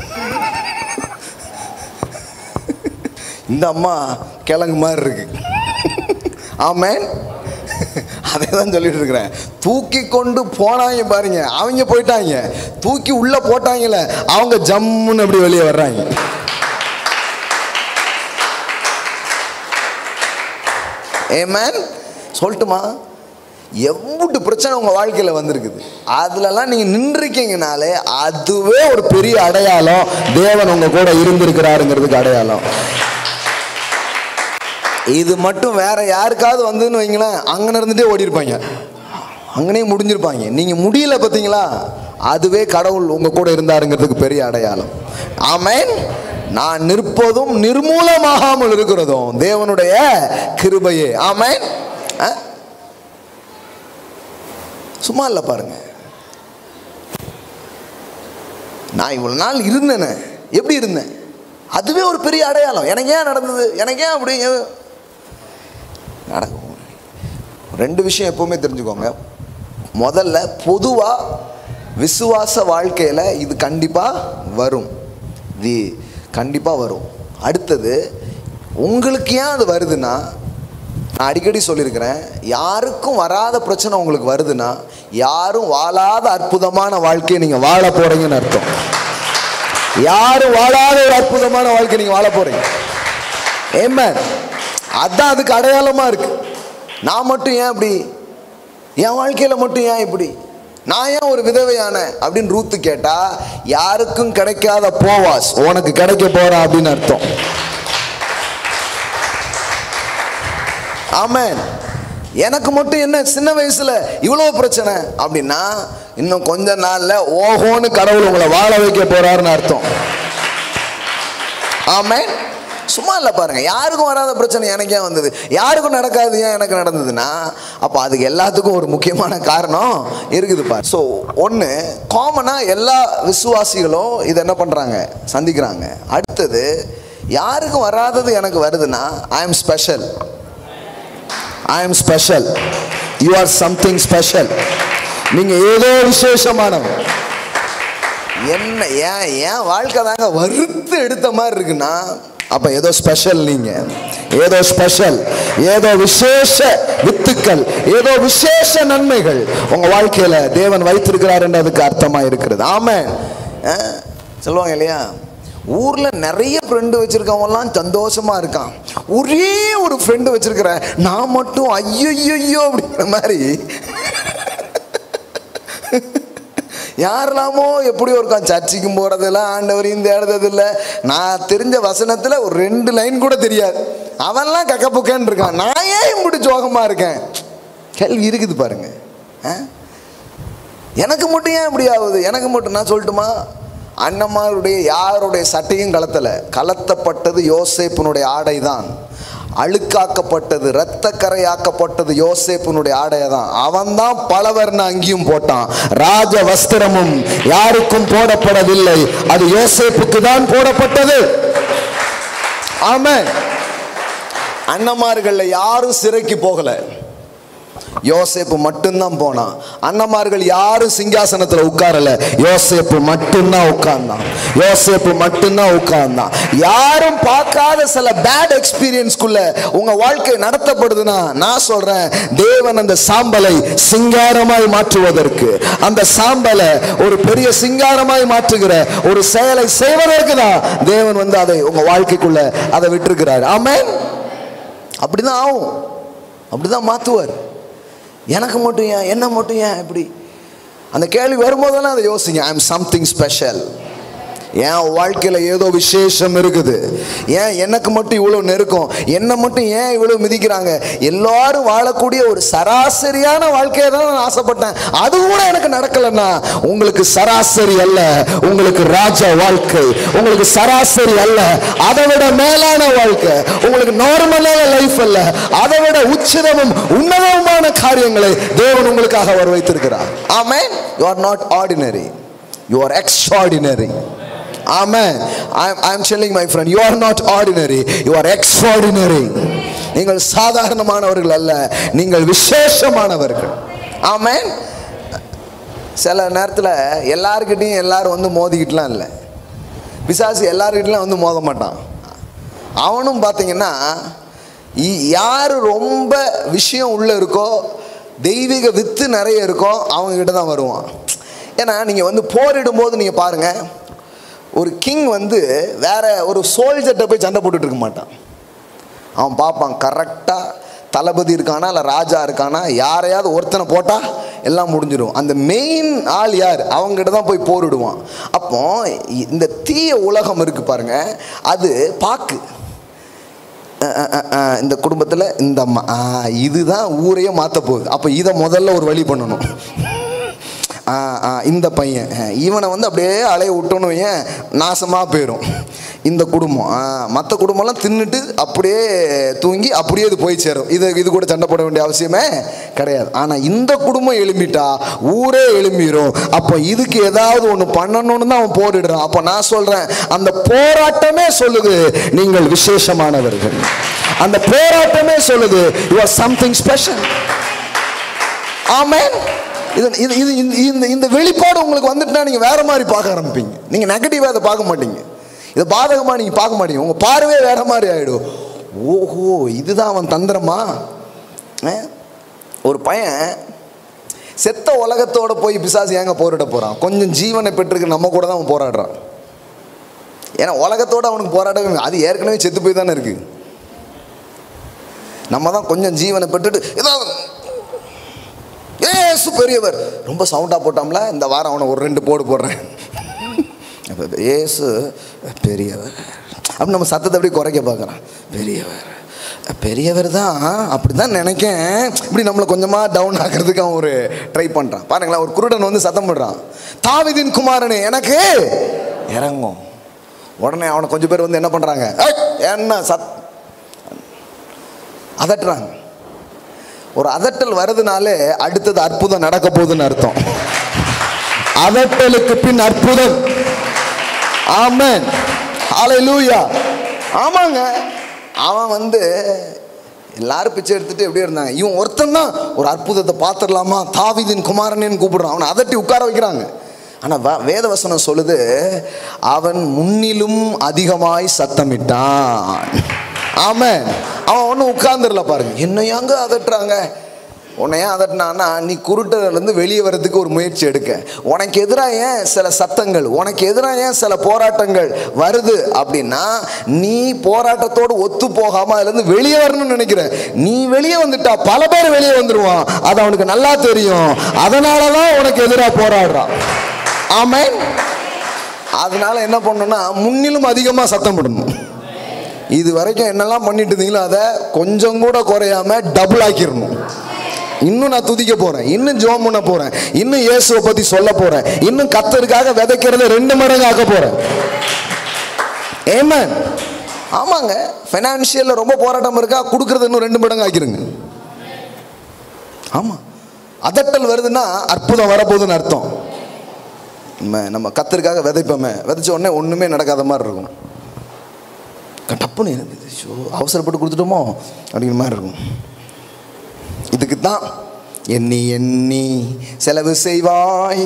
இந்த அம்மா கிழங்கு மாதிரி இருக்கு ஆமேன் அதே தான் சொல்லிட்டு இருக்கிறேன் தூக்கி கொண்டு போனாங்க பாருங்க அவங்க போயிட்டாங்க தூக்கி உள்ள போட்டாங்கல்ல அவங்க ஜம்முன்னு அப்படி வெளியே வர்றாங்க ஏமேன் சொல்லட்டுமா எவ்வளவு பிரச்சனை உங்கள் வாழ்க்கையில் வந்திருக்குது அதுலலாம் நீங்கள் நின்றுருக்கீங்கனாலே அதுவே ஒரு பெரிய அடையாளம் தேவன் உங்கள் கூட இருந்திருக்கிறாருங்கிறதுக்கு அடையாளம் இது மட்டும் வேற யாருக்காவது வந்ததுன்னு வைங்களேன் அங்கே இருந்துட்டே ஓடி இருப்பாங்க அங்கனே முடிஞ்சிருப்பாங்க நீங்கள் முடியல பார்த்தீங்களா அதுவே கடவுள் உங்கள் கூட இருந்தாருங்கிறதுக்கு பெரிய அடையாளம் ஆமென் நான் நிற்பதும் நிர்மூலமாகாமல் இருக்கிறதும் தேவனுடைய கிருபையே ஆமென் ஆ? சும்மா இல்லை பாருங்க நான் இவ்வளோ நாள் இருந்தேனே எப்படி இருந்தேன் அதுவே ஒரு பெரிய அடையாளம் எனக்கு ஏன் நடந்தது எனக்கு ஏன் அப்படி நடக்கும் ரெண்டு விஷயம் எப்பவுமே தெரிஞ்சுக்கோங்க முதல்ல பொதுவாக விசுவாச வாழ்க்கையில் இது கண்டிப்பாக வரும் இது கண்டிப்பாக வரும் அடுத்தது உங்களுக்கு ஏன் அது வருதுன்னா நான் அடிக்கடி சொல்லியிருக்கிறேன் யாருக்கும் வராத பிரச்சனை உங்களுக்கு வருதுன்னா யாரும் வாழாத அற்புதமான வாழ்க்கையை நீங்கள் வாழ போறீங்கன்னு அர்த்தம் யாரும் வாழாத ஒரு அற்புதமான வாழ்க்கை நீங்கள் வாழ போறீங்க ஏமேன் அதான் அதுக்கு அடையாளமாக இருக்கு நான் மட்டும் ஏன் அப்படி என் வாழ்க்கையில் மட்டும் ஏன் இப்படி நான் ஏன் ஒரு விதவையான அப்படின்னு ரூத்து கேட்டா யாருக்கும் கிடைக்காத போவாஸ் உனக்கு கிடைக்க போறா அப்படின்னு அர்த்தம் ஆமென் எனக்கு மட்டும் என்ன சின்ன வயசுல இவ்வளோ பிரச்சனை அப்படின்னா இன்னும் கொஞ்ச நாள்ல ஓஹோன்னு கடவுள் உங்களை வாழ வைக்க போறாருன்னு அர்த்தம் ஆமென் சும்மா இல்லை பாருங்க யாருக்கும் வராத பிரச்சனை எனக்கு ஏன் வந்தது யாருக்கும் நடக்காது ஏன் எனக்கு நடந்ததுன்னா அப்போ அதுக்கு எல்லாத்துக்கும் ஒரு முக்கியமான காரணம் இருக்குது பாரு ஸோ ஒன்று காமனாக எல்லா விசுவாசிகளும் இதை என்ன பண்ணுறாங்க சந்திக்கிறாங்க அடுத்தது யாருக்கும் வராதது எனக்கு வருதுன்னா I am special I am special you are something special நீங்கள் ஏதோ விசேஷமானவங்க என்ன ஏன் ஏன் வாழ்க்கை தாங்க வறுத்து எடுத்த மாதிரி இருக்குன்னா அப்போ ஏதோ ஸ்பெஷல் நீங்கள் ஏதோ ஸ்பெஷல் ஏதோ விசேஷ வித்துக்கள் ஏதோ விசேஷ நன்மைகள் உங்கள் வாழ்க்கையில் தேவன் வைத்திருக்கிறார் என்றதுக்கு அர்த்தமாக இருக்கிறது ஆமாம் சொல்லுவாங்க இல்லையா ஊரில் நிறைய ஃப்ரெண்டு வச்சுருக்கவங்கலாம் சந்தோஷமாக இருக்கான் ஒரே ஒரு ஃப்ரெண்டு வச்சுருக்கிறேன் நான் மட்டும் ஐயோ அப்படிங்கிற மாதிரி யாரெல்லாமோ எப்படி இருக்கான் சர்ச்சுக்கும் போகிறதில்ல ஆண்டவரையும் தேடுறதில்ல நான் தெரிஞ்ச வசனத்தில் ஒரு ரெண்டு லைன் கூட தெரியாது அவன்லாம் கக்க புக்கன்னு இருக்கான் நான் ஏன் இப்படி சோகமாக இருக்கேன் கேள்வி இருக்குது பாருங்க ஆ? எனக்கு மட்டும் ஏன் இப்படி ஆகுது எனக்கு மட்டும் நான் சொல்லட்டுமா அண்ணம்மாருடைய யாருடைய சட்டையும் கலத்தல கலத்தப்பட்டது யோசேப்பினுடைய ஆடை தான் அழுக்காக்கப்பட்டது இரத்த கரையாக்கப்பட்டது யோசேப்பினுடைய ஆடையை தான் அவன் தான் பலவர்ண அங்கியும் போட்டான் ராஜ வஸ்திரமும் யாருக்கும் போடப்படவில்லை அது யோசேப்புக்கு தான் போடப்பட்டது ஆமென் அண்ணமார்கள்ல யாரும் சிறைக்கு போகல யோசேப்பு மட்டும்தான் போனான் அண்ணமார்கள் யாரும் சிங்காசனத்துல உட்காரல யோசேப்பு மட்டும்தான் உட்கார்ந்தான் யோசேப்பு மட்டும்தான் உட்கார்ந்தான் யாரும் பார்க்காத சில பேட் எக்ஸ்பீரியன்ஸ்க்குள்ள உங்க வாழ்க்கை நடத்தப்படுதுன்னா நான் சொல்றேன் தேவன் அந்த சாம்பலை சிங்காரமாய் மாற்றுவதற்கு அந்த சாம்பலை ஒரு பெரிய சிங்காரமாய் மாற்றுகிற ஒரு செயலை செய்வதற்கு தான் தேவன் வந்து அதை உங்க வாழ்க்கைக்குள்ள அதை விட்டிருக்கிறார் ஆமென் அப்படிதான் ஆகும் அப்படிதான் மாற்றுவார் எனக்கு மட்டும் ஏன் என்ன மட்டும் ஏன் இப்படி அந்த கேள்வி வரும்போதெல்லாம் அதை யோசிங்க ஐ எம் சம்திங் ஸ்பெஷல் என் வாழ்க்கையில் ஏதோ விசேஷம் இருக்குது ஏன் எனக்கு மட்டும் இவ்வளோ நெருக்கம் என்னை மட்டும் ஏன் இவ்வளோ மிதிக்கிறாங்க எல்லாரும் வாழக்கூடிய ஒரு சராசரியான வாழ்க்கையை தான் நான் ஆசைப்பட்டேன் அது கூட எனக்கு நடக்கலைன்னா உங்களுக்கு சராசரி அல்ல உங்களுக்கு ராஜா வாழ்க்கை உங்களுக்கு சராசரி அல்ல அதை விட மேலான வாழ்க்கை உங்களுக்கு நார்மலான லைஃப் அல்ல அதை விட உச்சிதமும் உன்னதமான காரியங்களை தேவன் உங்களுக்காக வர வைத்திருக்கிறார் amen you are not ordinary you are extraordinary Amen. I'm, I'm telling my friend, you are not ordinary, you are extraordinary. நீங்கள் சாதாரணமானவர்கள் அல்ல நீங்கள் விசேஷமானவர்கள் ஆமென் சில நேரத்தில் எல்லாருக்கிட்டையும் எல்லாரும் வந்து மோதிக்கிட்டுலாம் இல்லை பிசாசு எல்லாருக்கிட்டையும் வந்து மோத மாட்டான் அவனும் பார்த்தீங்கன்னா இ- யாரு ரொம்ப விஷயம் உள்ள இருக்கோ தெய்வீக வித்து நிறைய இருக்கோ அவங்க கிட்ட தான் வருவான் ஏன்னா நீங்கள் வந்து போரிடும் போது நீங்கள் பாருங்கள் ஒரு கிங் வந்து வேற ஒரு சோல்ஜர்கிட்ட போய் சண்டை போட்டுட்டு இருக்க மாட்டான் அவன் பார்ப்பான் கரெக்டாக தளபதி இருக்கானா இல்லை ராஜா இருக்கானா யாரையாவது ஒருத்தனை போட்டால் எல்லாம் முடிஞ்சிடும் அந்த மெயின் ஆள் யார் அவங்ககிட்ட தான் போய் போரிடுவான் அப்போ இந்த தீய உலகம் இருக்கு பாருங்க அது பாக்கு அஹ் அஹ் அஹ் அஹ் இந்த குடும்பத்தில் இந்த அம்மா ஆ, இதுதான் ஊரையே மாற்ற போகுது அப்போ இதை முதல்ல ஒரு வழி பண்ணணும் ஆ ஆ இந்த பையன் அஹ், இவனை வந்து அப்படியே அலைய விட்டோன்னு ஏன் நாசமாக போயிடும் இந்த குடும்பம் மற்ற குடும்பம்லாம் தின்னுட்டு அப்படியே தூங்கி அப்படியே இது போய் சேரும் இது இது கூட சண்டை போட வேண்டிய அவசியமே கிடையாது ஆனால் இந்த குடும்பம் எழும்பிட்டா ஊரே எழும்பிடும் அப்போ இதுக்கு ஏதாவது ஒன்று பண்ணணும்னு தான் அவன் போரிடுறான் அப்போ நான் சொல்கிறேன் அந்த போராட்டமே சொல்லுது நீங்கள் விசேஷமானவர்கள் அந்த போராட்டமே சொல்லுது you are something special amen இது இது இது இந்த- இந்த இந்த வெளிப்பாடு உங்களுக்கு வந்துட்டுனா நீங்கள் வேற மாதிரி பார்க்க ஆரம்பிப்பீங்க நீங்கள் நெகட்டிவாக அதை பார்க்க மாட்டீங்க இது பாதகமாக நீங்கள் பார்க்க மாட்டீங்க உங்கள் பார்வையே வேற மாதிரி ஆகிடும் ஓஹோ இதுதான் அவன் தந்திரமா அஹ்? ஒரு பையன் செத்த உலகத்தோட போய் பிசாசு ஏங்க போரிட போகிறான் கொஞ்சம் ஜீவனை பெற்றிருக்கு நம்ம கூட தான் அவன் போராடுறான் ஏன்னா உலகத்தோட அவனுக்கு போராடவே அது ஏற்கனவே செத்து போய் தானே இருக்கு நம்ம தான் கொஞ்சம் ஜீவனை பெற்றுட்டு ஏதாவது ஏசு பெரியவர் ரொம்ப சவுண்டாக போட்டாம்ல இந்த வாரம் அவனை ஒரு ரெண்டு போடு போடுறேன் அப்ப ஏசு பெரியவர் அப்படி நம்ம சத்தத்தை அப்படியே குறைக்க பார்க்குறான் பெரியவர் பெரியவர் தான் அப்படி தான் நினைக்கேன் இப்படி நம்மளை கொஞ்சமாக டவுன் ஆகிறதுக்கு அவன் ஒரு ட்ரை பண்ணுறான் பாருங்களேன் ஒரு குருடன் வந்து சத்தம் போடுறான் தாவிதின் குமாரனே எனக்கு இறங்கும் உடனே அவனை கொஞ்சம் பேர் வந்து என்ன பண்ணுறாங்க என்ன சத் அதட்டுறாங்க ஒரு அதட்டல் வருதுனாலே அடுத்தது அற்புதம் நடக்க போகுதுன்னு அர்த்தம் அதட்டலுக்கு பின் அற்புதம் ஆமென் ஹalleluya ஆமாங்க அவன் வந்து எல்லாரும் பிச்சை எடுத்துட்டு எப்படியே இருந்தாங்க இவன் ஒருத்தன் தான் ஒரு அற்புதத்தை பார்த்துடலாமா தாவிதின் குமாரனேன்னு கூப்பிடுறான் அவனை அதட்டி உட்கார வைக்கிறாங்க ஆனால் வேதவசனம் சொல்லுது அவன் முன்னிலும் அதிகமாய் சத்தமிட்டான் ஆமென் அவன் ஒன்றும் உட்கார்ந்துடல பாருங்க என்னையாங்க அதட்டுறாங்க உன்னை ஏன் அதட்டினான்னா நீ குருட்டர்லேருந்து வெளியே வர்றதுக்கு ஒரு முயற்சி எடுக்க உனக்கு எதிராக ஏன் சில சத்தங்கள் உனக்கு எதிராக ஏன் சில போராட்டங்கள் வருது அப்படின்னா நீ போராட்டத்தோடு ஒத்து போகாமல் அதுலேருந்து வெளியே வரணும்னு நினைக்கிற நீ வெளியே வந்துட்டா பல பேர் வெளியே வந்துடுவான் அது அவனுக்கு நல்லா தெரியும் அதனால தான் உனக்கு எதிராக போராடுறான் ஆமென் அதனால என்ன பண்ணணும்னா முன்னிலும் அதிகமாக சத்தம் போடணும் இது வரைக்கும் என்னெல்லாம் பண்ணிட்டு இருந்தீங்களோ அதை கொஞ்சம் கூட குறையாம டபுள் ஆக்கிடணும் இன்னும் நான் துதிக்க போறேன் இன்னும் ஜோம் பண்ண போறேன் இன்னும் இயேசுவை பத்தி சொல்ல போறேன் இன்னும் கத்தருக்காக விதைக்கிறத ரெண்டு மடங்கு ஆக்க போறேன் ஏமன் ஆமாங்க ஃபைனான்சியலில் ரொம்ப போராட்டம் இருக்கா கொடுக்கறது இன்னும் ரெண்டு மடங்கு ஆக்கிருங்க ஆமா அதட்டல் வருதுன்னா அற்புதம் வரப்போகுதுன்னு அர்த்தம் நம்ம நம்ம கத்தருக்காக விதைப்போமே விதைச்ச உடனே ஒன்றுமே நடக்காத மாதிரி இருக்கும் டப்புன்னு இருந்தது ஷோ அவசரப்பட்டு கொடுத்துட்டோமோ அப்படிங்கிற மாதிரி இருக்கும் இதுக்கு தான் எண்ணி எண்ணி செலவு செய்வாய்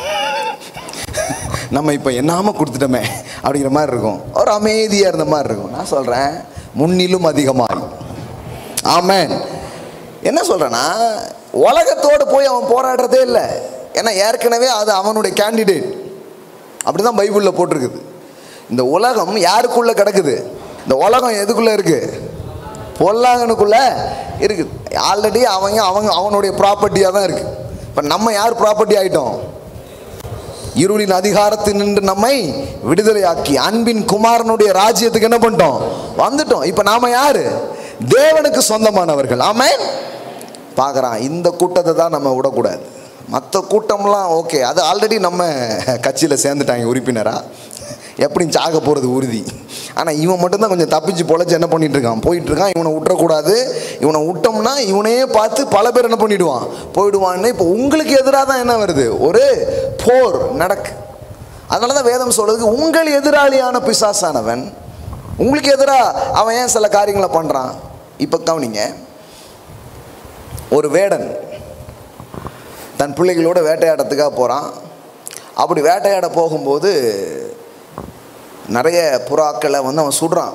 நம்ம இப்போ எண்ணாம கொடுத்துட்டோமே அப்படிங்கிற மாதிரி இருக்கும் ஒரு அமைதியாக இருந்த மாதிரி இருக்கும் நான் சொல்கிறேன் முன்னிலும் அதிகமாய் ஆமென் என்ன சொல்கிறேன்னா உலகத்தோடு போய் அவன் போராடுறதே இல்லை ஏன்னா ஏற்கனவே அது அவனுடைய கேண்டிடேட் அப்படி தான் பைபிளில் போட்டிருக்குது இந்த உலகம் யாருக்குள்ளே கிடக்குது இந்த உலகம் எதுக்குள்ளே இருக்குது பொல்லாங்கனுக்குள்ள இருக்குது ஆல்ரெடி அவங்க அவங்க அவனுடைய ப்ராப்பர்ட்டியாக தான் இருக்குது இப்போ நம்ம யார் ப்ராப்பர்ட்டி ஆயிட்டோம் இருளின் அதிகாரத்தில் நின்று நம்மை விடுதலையாக்கி அன்பின் குமாரனுடைய ராஜ்யத்துக்கு என்ன பண்ணிட்டோம் வந்துட்டோம் இப்போ நாம யாரு தேவனுக்கு சொந்தமானவர்கள் ஆமே பார்க்குறான் இந்த கூட்டத்தை தான் நம்ம விடக்கூடாது மற்ற கூட்டம்லாம் ஓகே அது ஆல்ரெடி நம்ம கட்சியில் சேர்ந்துட்டாங்க உறுப்பினரா எப்படி சாக போகிறது உறுதி ஆனால் இவன் மட்டும்தான் கொஞ்சம் தப்பிச்சு பொழைச்சு என்ன பண்ணிட்டு இருக்கான் போயிட்டு இருக்கான் இவனை விட்டுறக்கூடாது இவனை விட்டோம்னா இவனையே பார்த்து பல பேர் என்ன பண்ணிடுவான் போயிடுவான்னு இப்போ உங்களுக்கு எதிராக தான் என்ன வருது ஒரு போர் நடக்கு அதனால தான் வேதம் சொல்றதுக்கு உங்கள் எதிராளியான பிசாசானவன் உங்களுக்கு எதிராக அவன் ஏன் சில காரியங்களை பண்ணுறான் இப்போ கவனிங்க ஒரு வேடன் தன் பிள்ளைகளோட வேட்டையாடத்துக்காக போகிறான் அப்படி வேட்டையாட போகும்போது நிறைய புறாக்களை வந்து அவன் சுடுறான்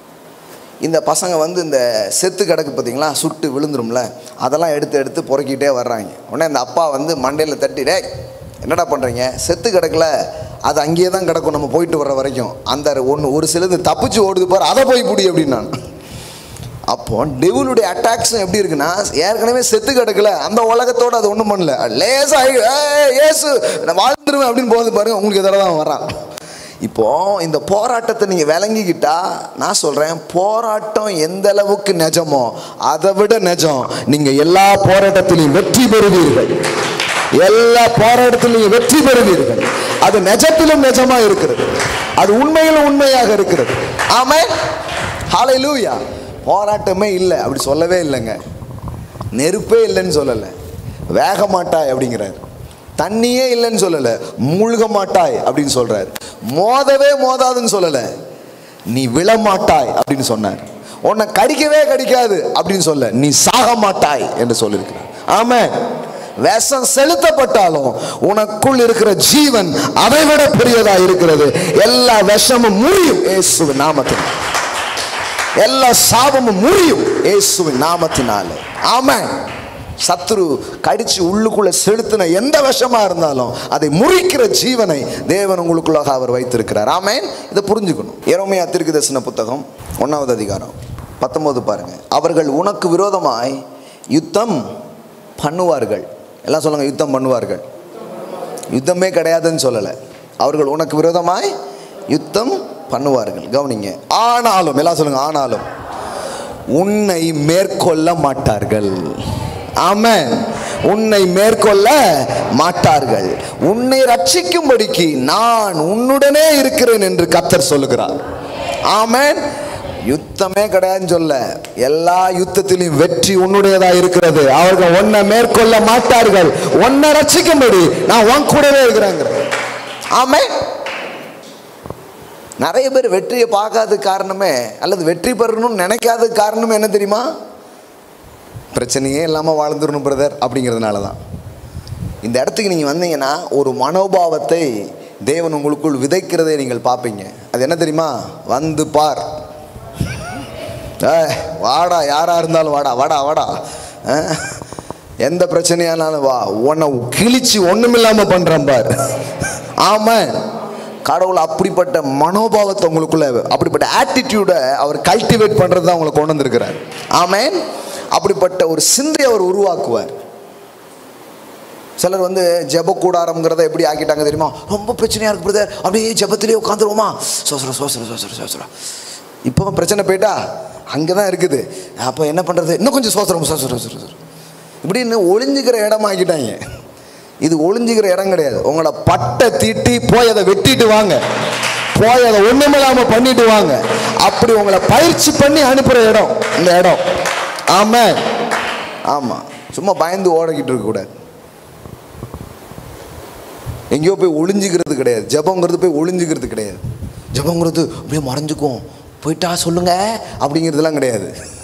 இந்த பசங்க வந்து இந்த செத்து கிடக்கு பார்த்தீங்களா சுட்டு விழுந்துரும்ல அதெல்லாம் எடுத்து எடுத்து பொறுக்கிட்டே வர்றாங்க உடனே இந்த அப்பா வந்து மண்டையில் தட்டி டேய் என்னடா பண்ணுறீங்க செத்து கிடக்கல அது அங்கேயே தான் கிடக்கும் நம்ம போயிட்டு வர்ற வரைக்கும் அந்த ஒன்று ஒரு சிலது தப்பிச்சு ஓடுது பாரு அதை போய் பிடி அப்படின்னு நான் அப்போ டெவிலுடைய அட்டாக்ஸும் எப்படி இருக்குன்னா ஏற்கனவே செத்து கிடக்கல அந்த உலகத்தோட அது ஒன்றும் பண்ணல லேசா ஏசு நான் வாழ்ந்துருவேன் அப்படின்னு போகுது பாருங்க உங்களுக்கு எதிராக தான் வரான் இப்போ இந்த போராட்டத்தை நீங்க விளங்கிக்கிட்டா நான் சொல்றேன் போராட்டம் எந்த அளவுக்கு நிஜமோ அதை விட நிஜம் நீங்க எல்லா போராட்டத்திலையும் வெற்றி பெறுவீர்கள் எல்லா போராட்டத்திலையும் வெற்றி பெறுவீர்கள் அது நிஜத்திலும் நிஜமா இருக்கிறது அது உண்மையிலும் உண்மையாக இருக்கிறது ஆமே ஹalleluya போராட்டமே இல்லை அப்படி சொல்லவே இல்லைங்க நெருப்பே இல்லைன்னு சொல்லலை வேக மாட்டாய் அப்படிங்கிறார் தண்ணியே இல்லைன்னு சொல்லலை மூழ்க மாட்டாய் அப்படின்னு சொல்றார் மோதவே மோதாதுன்னு சொல்லலை நீ விழமாட்டாய் அப்படின்னு சொன்னார் உன்னை கடிக்கவே கடிக்காது அப்படின்னு சொல்ல நீ சாக மாட்டாய் என்று சொல்லியிருக்கிறார் ஆமா விஷம் செலுத்தப்பட்டாலும் உனக்குள் இருக்கிற ஜீவன் அதை விட பெரியதா இருக்கிறது எல்லா விஷமும் முறியும் இயேசுவின் நாமத்தில் எல்லா சாபமும் முறியும் இயேசுவின் நாமத்தினாலே ஆமென் சத்துரு கடிச்சு உள்ளுக்குள்ள செலுத்தின எந்த விஷமா இருந்தாலும் அதை முறிக்கிற ஜீவனை தேவன் உங்களுக்குள்ளாக அவர் வைத்திருக்கிறார் ஆமென் இதை புரிஞ்சுக்கணும் எரோமையா திருக்கு தரிசன புத்தகம் ஒன்றாவது அதிகாரம் பத்தொன்பது பாருங்க அவர்கள் உனக்கு விரோதமாய் யுத்தம் பண்ணுவார்கள் எல்லாம் சொல்லுங்க யுத்தம் பண்ணுவார்கள் யுத்தமே கிடையாதுன்னு சொல்லலை அவர்கள் உனக்கு விரோதமாய் யுத்தம் பண்ணுவார்கள் கவனிங்க ஆனாலும் எல்லாம் சொல்லுங்க ஆனாலும் உன்னை மேற்கொள்ள மாட்டார்கள் ஆமென் உன்னை மேற்கொள்ள மாட்டார்கள் உன்னை ரட்சிக்கும்படிக்கு நான் உன்னுடனே இருக்கிறேன் என்று கத்தர் சொல்லுகிறார் ஆமென் யுத்தமே கிடையாதுன்னு சொல்ல எல்லா யுத்தத்திலும் வெற்றி உன்னுடையதா இருக்கிறது அவர்கள் உன்னை மேற்கொள்ள மாட்டார்கள் உன்னை ரட்சிக்கும்படி நான் உன் கூடவே இருக்கிறேங்கிற ஆமென் நிறைய பேர் வெற்றியை பார்க்காத காரணமே அல்லது வெற்றி பெறணும்னு நினைக்காத காரணமே என்ன தெரியுமா பிரச்சனையே இல்லாமல் வாழ்ந்துடணும் பிரதர் அப்படிங்கிறதுனால தான் இந்த இடத்துக்கு நீங்கள் வந்தீங்கன்னா ஒரு மனோபாவத்தை தேவன் உங்களுக்குள் விதைக்கிறதை நீங்கள் பார்ப்பீங்க அது என்ன தெரியுமா வந்து பார் ஏய், வாடா யாரா இருந்தாலும் வாடா வாடா வாடா அஹ், எந்த பிரச்சனையானாலும் வா உன்னை கிழிச்சு ஒண்ணுமில்லாம பண்றான் பார் ஆமா கடவுள் அப்படிப்பட்ட மனோபாவத்தை உங்களுக்குள்ள அப்படிப்பட்ட ஆட்டிடியூடை அவர் கல்டிவேட் பண்றது தான் உங்களை கொண்டு வந்திருக்கிறார் ஆமென் அப்படிப்பட்ட ஒரு சிந்தையை அவர் உருவாக்குவார் சிலர் வந்து ஜெப கூடாரம்ங்கிறத எப்படி ஆக்கிட்டாங்க தெரியுமா ரொம்ப பிரச்சனையா இருக்கு பிரதர் அப்படியே ஜெபத்திலே உட்காந்துருவோமா சோசர சோசர சோசர சோசர இப்போ பிரச்சனை போயிட்டா அங்கே தான் இருக்குது அப்போ என்ன பண்ணுறது இன்னும் கொஞ்சம் சோசரம் சோசர சோசர இப்படின்னு ஒளிஞ்சுக்கிற இடமாக்கிட்டாங்க இது ஒளிஞ்சுக்கிற இடம் கிடையாது உங்களை பட்டை தீட்டி போய் அதை வெட்டிட்டு வாங்க போய் அதை ஒண்ணுமில்லாம பண்ணிட்டு வாங்க அப்படி உங்களை பயிற்சி பண்ணி அனுப்புற இடம் இந்த இடம் ஆமா ஆமா சும்மா பயந்து ஓடிக்கிட்டு இருக்க கூடாது எங்கேயோ போய் ஒளிஞ்சுக்கிறது கிடையாது ஜபங்கிறது போய் ஒளிஞ்சுக்கிறது கிடையாது ஜபங்கிறது அப்படியே மறைஞ்சுக்கும் போயிட்டா சொல்லுங்க அப்படிங்கிறதுலாம் கிடையாது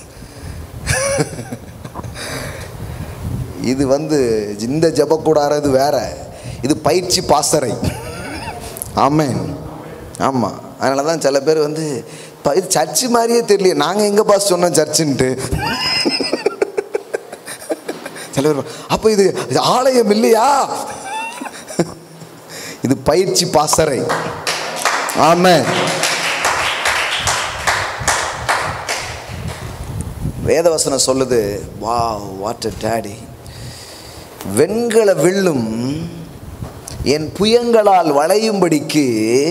இது வந்து இந்த ஜபக்கூடாரது வேற இது பயிற்சி பாசறை ஆமேன் ஆமாம் அதனால தான் சில பேர் வந்து "பா, இது சர்ச்சு மாதிரியே தெரியல நாங்கள் எங்கே பாஸ் சொன்னோம் சர்ச்சுன்ட்டு சில பேர் அப்போ இது இது ஆலயம் இல்லையா இது பயிற்சி பாசறை ஆமென் வேதவசனம் சொல்லுது வா வாட் டேடி வெண்கல வில்லும் என் புயங்களால் வளையும்படிக்கு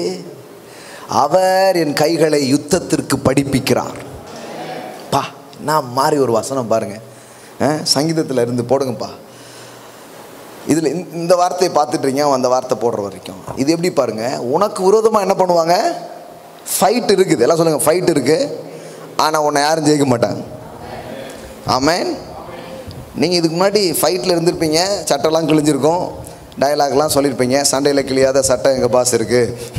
அவர் என் கைகளை யுத்தத்திற்கு படிப்பிக்கிறார் பா நான் மாறி ஒரு வசனம் பாருங்க அஹ், சங்கீதத்துல இருந்து போடுங்கப்பா இதில் இந்த வார்த்தையை பார்த்துட்றீங்க அந்த வார்த்தை போடுற வரைக்கும் இது எப்படி பாருங்க உனக்கு விரோதமாக என்ன பண்ணுவாங்க ஃபைட் இருக்குது எல்லாம் சொல்லுங்க ஃபைட் இருக்கு ஆனால் உன்னை யாரும் ஜெயிக்க மாட்டாங்க ஆமேன் நீங்கள் இதுக்கு முன்னாடி ஃபைட்டில் இருந்திருப்பீங்க சட்டெல்லாம் கிழிஞ்சிருக்கும் டயலாக்லாம் சொல்லியிருப்பீங்க சண்டையில் கிழியாத சட்டை எங்கள் பாஸ் இருக்கு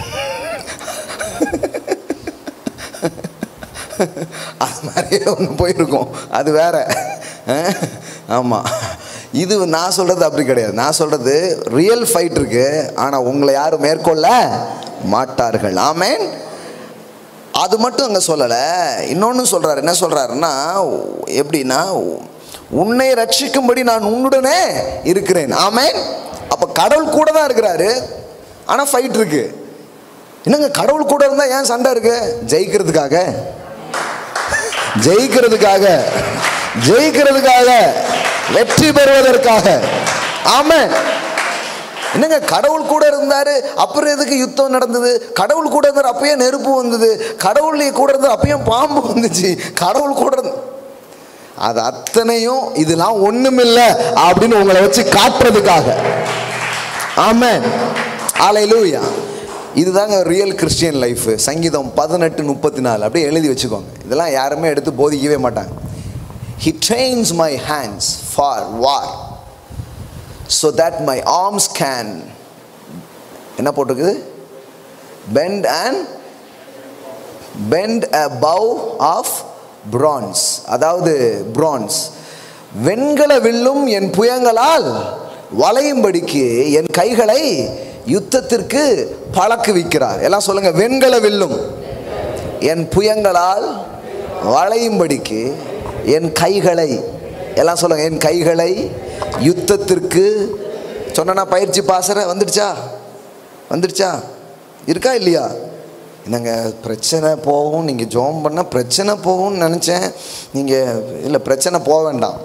அது மாதிரியே ஒன்று போயிருக்கும் அது வேற ஆமாம் இது நான் சொல்கிறது அப்படி கிடையாது நான் சொல்கிறது ரியல் ஃபைட் இருக்கு ஆனால் உங்களை யாரும் மேற்கொள்ள மாட்டார்கள் ஆமேன் அது மட்டும் அங்கே சொல்லலை இன்னொன்று சொல்கிறார் என்ன சொல்கிறாருன்னா எப்படின்னா உன்னை ரட்சிக்கும்படி நான் உன்னுடனே இருக்கிறேன் ஆமேன் அப்போ கடவுள் கூட தான் இருக்கிறாரு ஆனால் ஃபைட் இருக்கு என்னங்க கடவுள் கூட இருந்தால் ஏன் சண்டை இருக்கு ஜெயிக்கிறதுக்காக ஜெயிக்கிறதுக்காக ஜெயிக்கிறதுக்காக வெற்றி பெறுவதற்காக ஆமென் என்னங்க கடவுள் கூட இருந்தாரு அப்புறம் எதுக்கு யுத்தம் நடந்தது கடவுள் கூட இருந்தார் அப்பயே நெருப்பு வந்தது கடவுள் கூட இருந்தார் அப்பயும் பாம்பு வந்துச்சு கடவுள் கூட இருந்த அது அத்தனையும் இதெல்லாம் ஒண்ணுமில்ல அப்படின்னு உங்களை வச்சு காட்டுறதுக்காக ஆமென் ஆலையிலூயா இதுதாங்க ரியல் கிறிஸ்டியன் லைஃப் சங்கீதம் பதினெட்டு முப்பத்தி நாலு அப்படியே எழுதி வச்சுக்கோங்க இதெல்லாம் யாருமே எடுத்து போதிக்கவே மாட்டாங்க he trains my hands for war so that my arms can என்ன போட்டிருக்குது bend and bend a bow of bronze அதாவது பிரான்ஸ் வெண்கல வில்லும் என் புயங்களால் வளையும்படிக்கு என் கைகளை யுத்தத்திற்கு பழக்குவிக்கிறார் எல்லாம் சொல்லுங்க வெண்கல வில்லும் என் புயங்களால் வளையும்படிக்கு என் கைகளை எல்லாம் சொல்லுங்க என் கைகளை யுத்தத்திற்கு சொன்னா பயிற்சி பாசற வந்துடுச்சா வந்துடுச்சா இருக்கா இல்லையா என்னங்க பிரச்சனை போகும் நீங்கள் ஜோம் பண்ணால் பிரச்சனை போகும்னு நினச்சேன் நீங்கள் இல்லை பிரச்சனை போக வேண்டாம்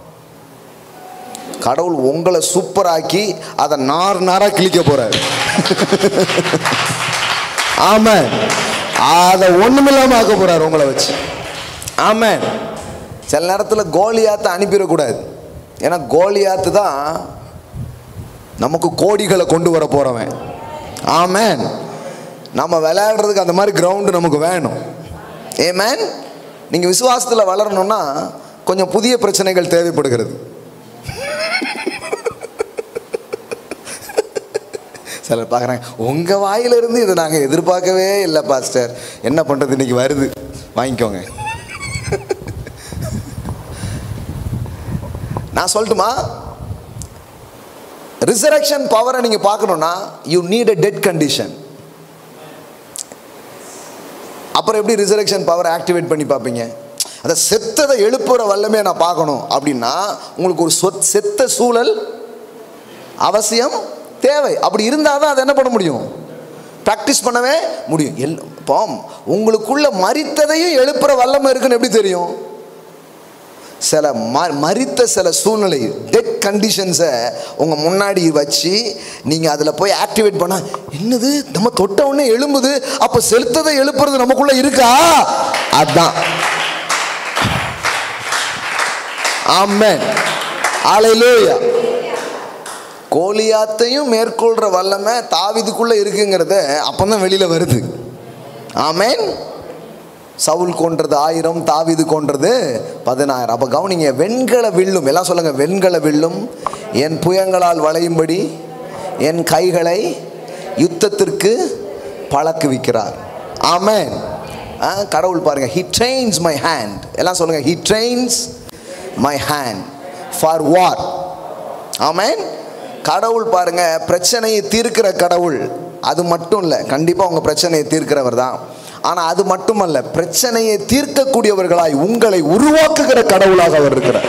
கடவுள் உங்களை சூப்பராக்கி அதை நார் நாரா கிழிக்க போறாரு ஆமாம் அதை ஒண்ணுமில்லாம ஆக்க போறாரு உங்களை வச்சு ஆமாம் சில நேரத்தில் கோலியாத்தை அனுப்பிடக்கூடாது ஏன்னா கோலியாத்து தான் நமக்கு கோடிகளை கொண்டு வர போறவன் ஆமென் நம்ம விளையாடுறதுக்கு அந்த மாதிரி கிரவுண்டு நமக்கு வேணும் ஏமேன் நீங்கள் விசுவாசத்தில் வளரணும்னா கொஞ்சம் புதிய பிரச்சனைகள் தேவைப்படுகிறது சிலர் பார்க்குறாங்க உங்கள் வாயிலிருந்து இதை நாங்கள் எதிர்பார்க்கவே இல்லை பாஸ்டர் என்ன பண்ணுறது இன்னைக்கு வருது வாங்கிக்கோங்க நான் சொல்லட்டுமா ரிசரக்ஷன் பவரை நீங்கள் பார்க்கணுன்னா you need a dead condition அப்புறம் எப்படி ரிசரக்ஷன் பவர் ஆக்டிவேட் பண்ணி பார்ப்பீங்க அதை செத்ததை எழுப்புற வல்லமே நான் பார்க்கணும் அப்படின்னா உங்களுக்கு ஒரு சொத் செத்த சூழல் அவசியம் தேவை அப்படி இருந்தால் தான் அதை என்ன பண்ண முடியும் ப்ராக்டிஸ் பண்ணவே முடியும் எல் இப்போ உங்களுக்குள்ள மறித்ததையும் எழுப்புற வல்லமை இருக்குன்னு எப்படி தெரியும் சில ம மறித்த சில சூழ்நிலை டெட் கண்டிஷன்ஸை உங்கள் முன்னாடி வச்சு நீங்கள் அதில் போய் ஆக்டிவேட் பண்ண என்னது நம்ம தொட்ட உடனே எழும்புது அப்போ செலுத்ததை எழுப்புறது நமக்குள்ள இருக்கா அதான் ஆமென் ஹalleluya கோலியாத்தையும் மேற்கொள்ற வல்லமை தாவிதுக்குள்ள இருக்குங்கிறத அப்பதான் வெளியில வருது ஆமென் சவுல் கொன்றது ஆயிரம் தாவிது கொன்றது பதினாயிரம் அப்போ கவனிங்க வெண்கல வில்லும் எல்லாம் சொல்லுங்க வெண்கல வில்லும் என் புயங்களால் வளையும்படி என் கைகளை யுத்தத்திற்கு பழக்குவிக்கிறார் ஆமென் ஆ, கடவுள் பாருங்க ஹி ட்ரெயின்ஸ் மை ஹேண்ட் எல்லாம் சொல்லுங்க he trains my hand for war amen கடவுள் பாருங்க பிரச்சனையை தீர்க்கிற கடவுள் அது மட்டும் இல்லை கண்டிப்பாக உங்கள் பிரச்சனையை தீர்க்கிறவர் தான் ஆனால் அது மட்டுமல்ல பிரச்சனையை தீர்க்கக்கூடியவர்களாய் உங்களை உருவாக்குகிற கடவுளாக அவர் இருக்கிறார்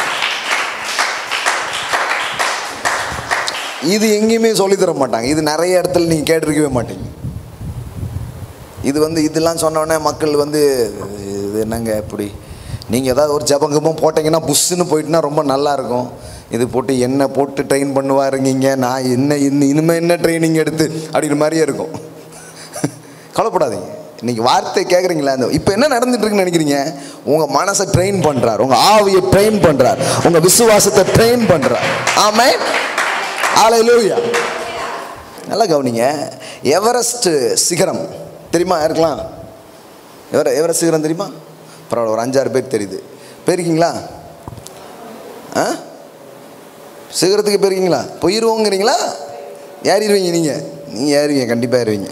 இது எங்கேயுமே சொல்லித் தர மாட்டாங்க இது நிறைய இடத்துல நீங்கள் கேட்டிருக்கவே மாட்டீங்க இது வந்து இதெல்லாம் சொன்னோடனே மக்கள் வந்து இது என்னங்க இப்படி நீங்கள் ஏதாவது ஒரு ஜபங்கமும் போட்டிங்கன்னா புஷ்ஷுன்னு போயிட்டுனா ரொம்ப நல்லா இருக்கும் இது போட்டு என்ன போட்டு ட்ரெயின் பண்ணுவாருங்கீங்க நான் என்ன இன்னும் இனிமேல் என்ன ட்ரைனிங் எடுத்து அப்படிங்கிற மாதிரியே இருக்கும் கவலைப்படாதீங்க இன்னைக்கு வார்த்தை கேட்குறீங்களா இந்த இப்போ என்ன நடந்துட்டு இருக்குன்னு நினைக்கிறீங்க உங்கள் மனசை ட்ரெயின் பண்ணுறார் உங்கள் ஆவியை ட்ரெயின் பண்ணுறார் உங்கள் விசுவாசத்தை ட்ரெயின் பண்ணுறார் ஆமே ஆலையிலூயா நல்லா கவனிங்க எவரெஸ்ட் சிகரம் தெரியுமா யாருக்கலாம் எவர எவரெஸ்ட் சிகரம் தெரியுமா பரவாயில்ல ஒரு அஞ்சாறு பேர் தெரியுது போயிருக்கீங்களா ஆ சிகரத்துக்கு போயிருக்கீங்களா போயிருவோங்கிறீங்களா ஏறிடுவீங்க நீங்கள் நீங்கள் ஏறுவீங்க கண்டிப்பாக ஏறுவீங்க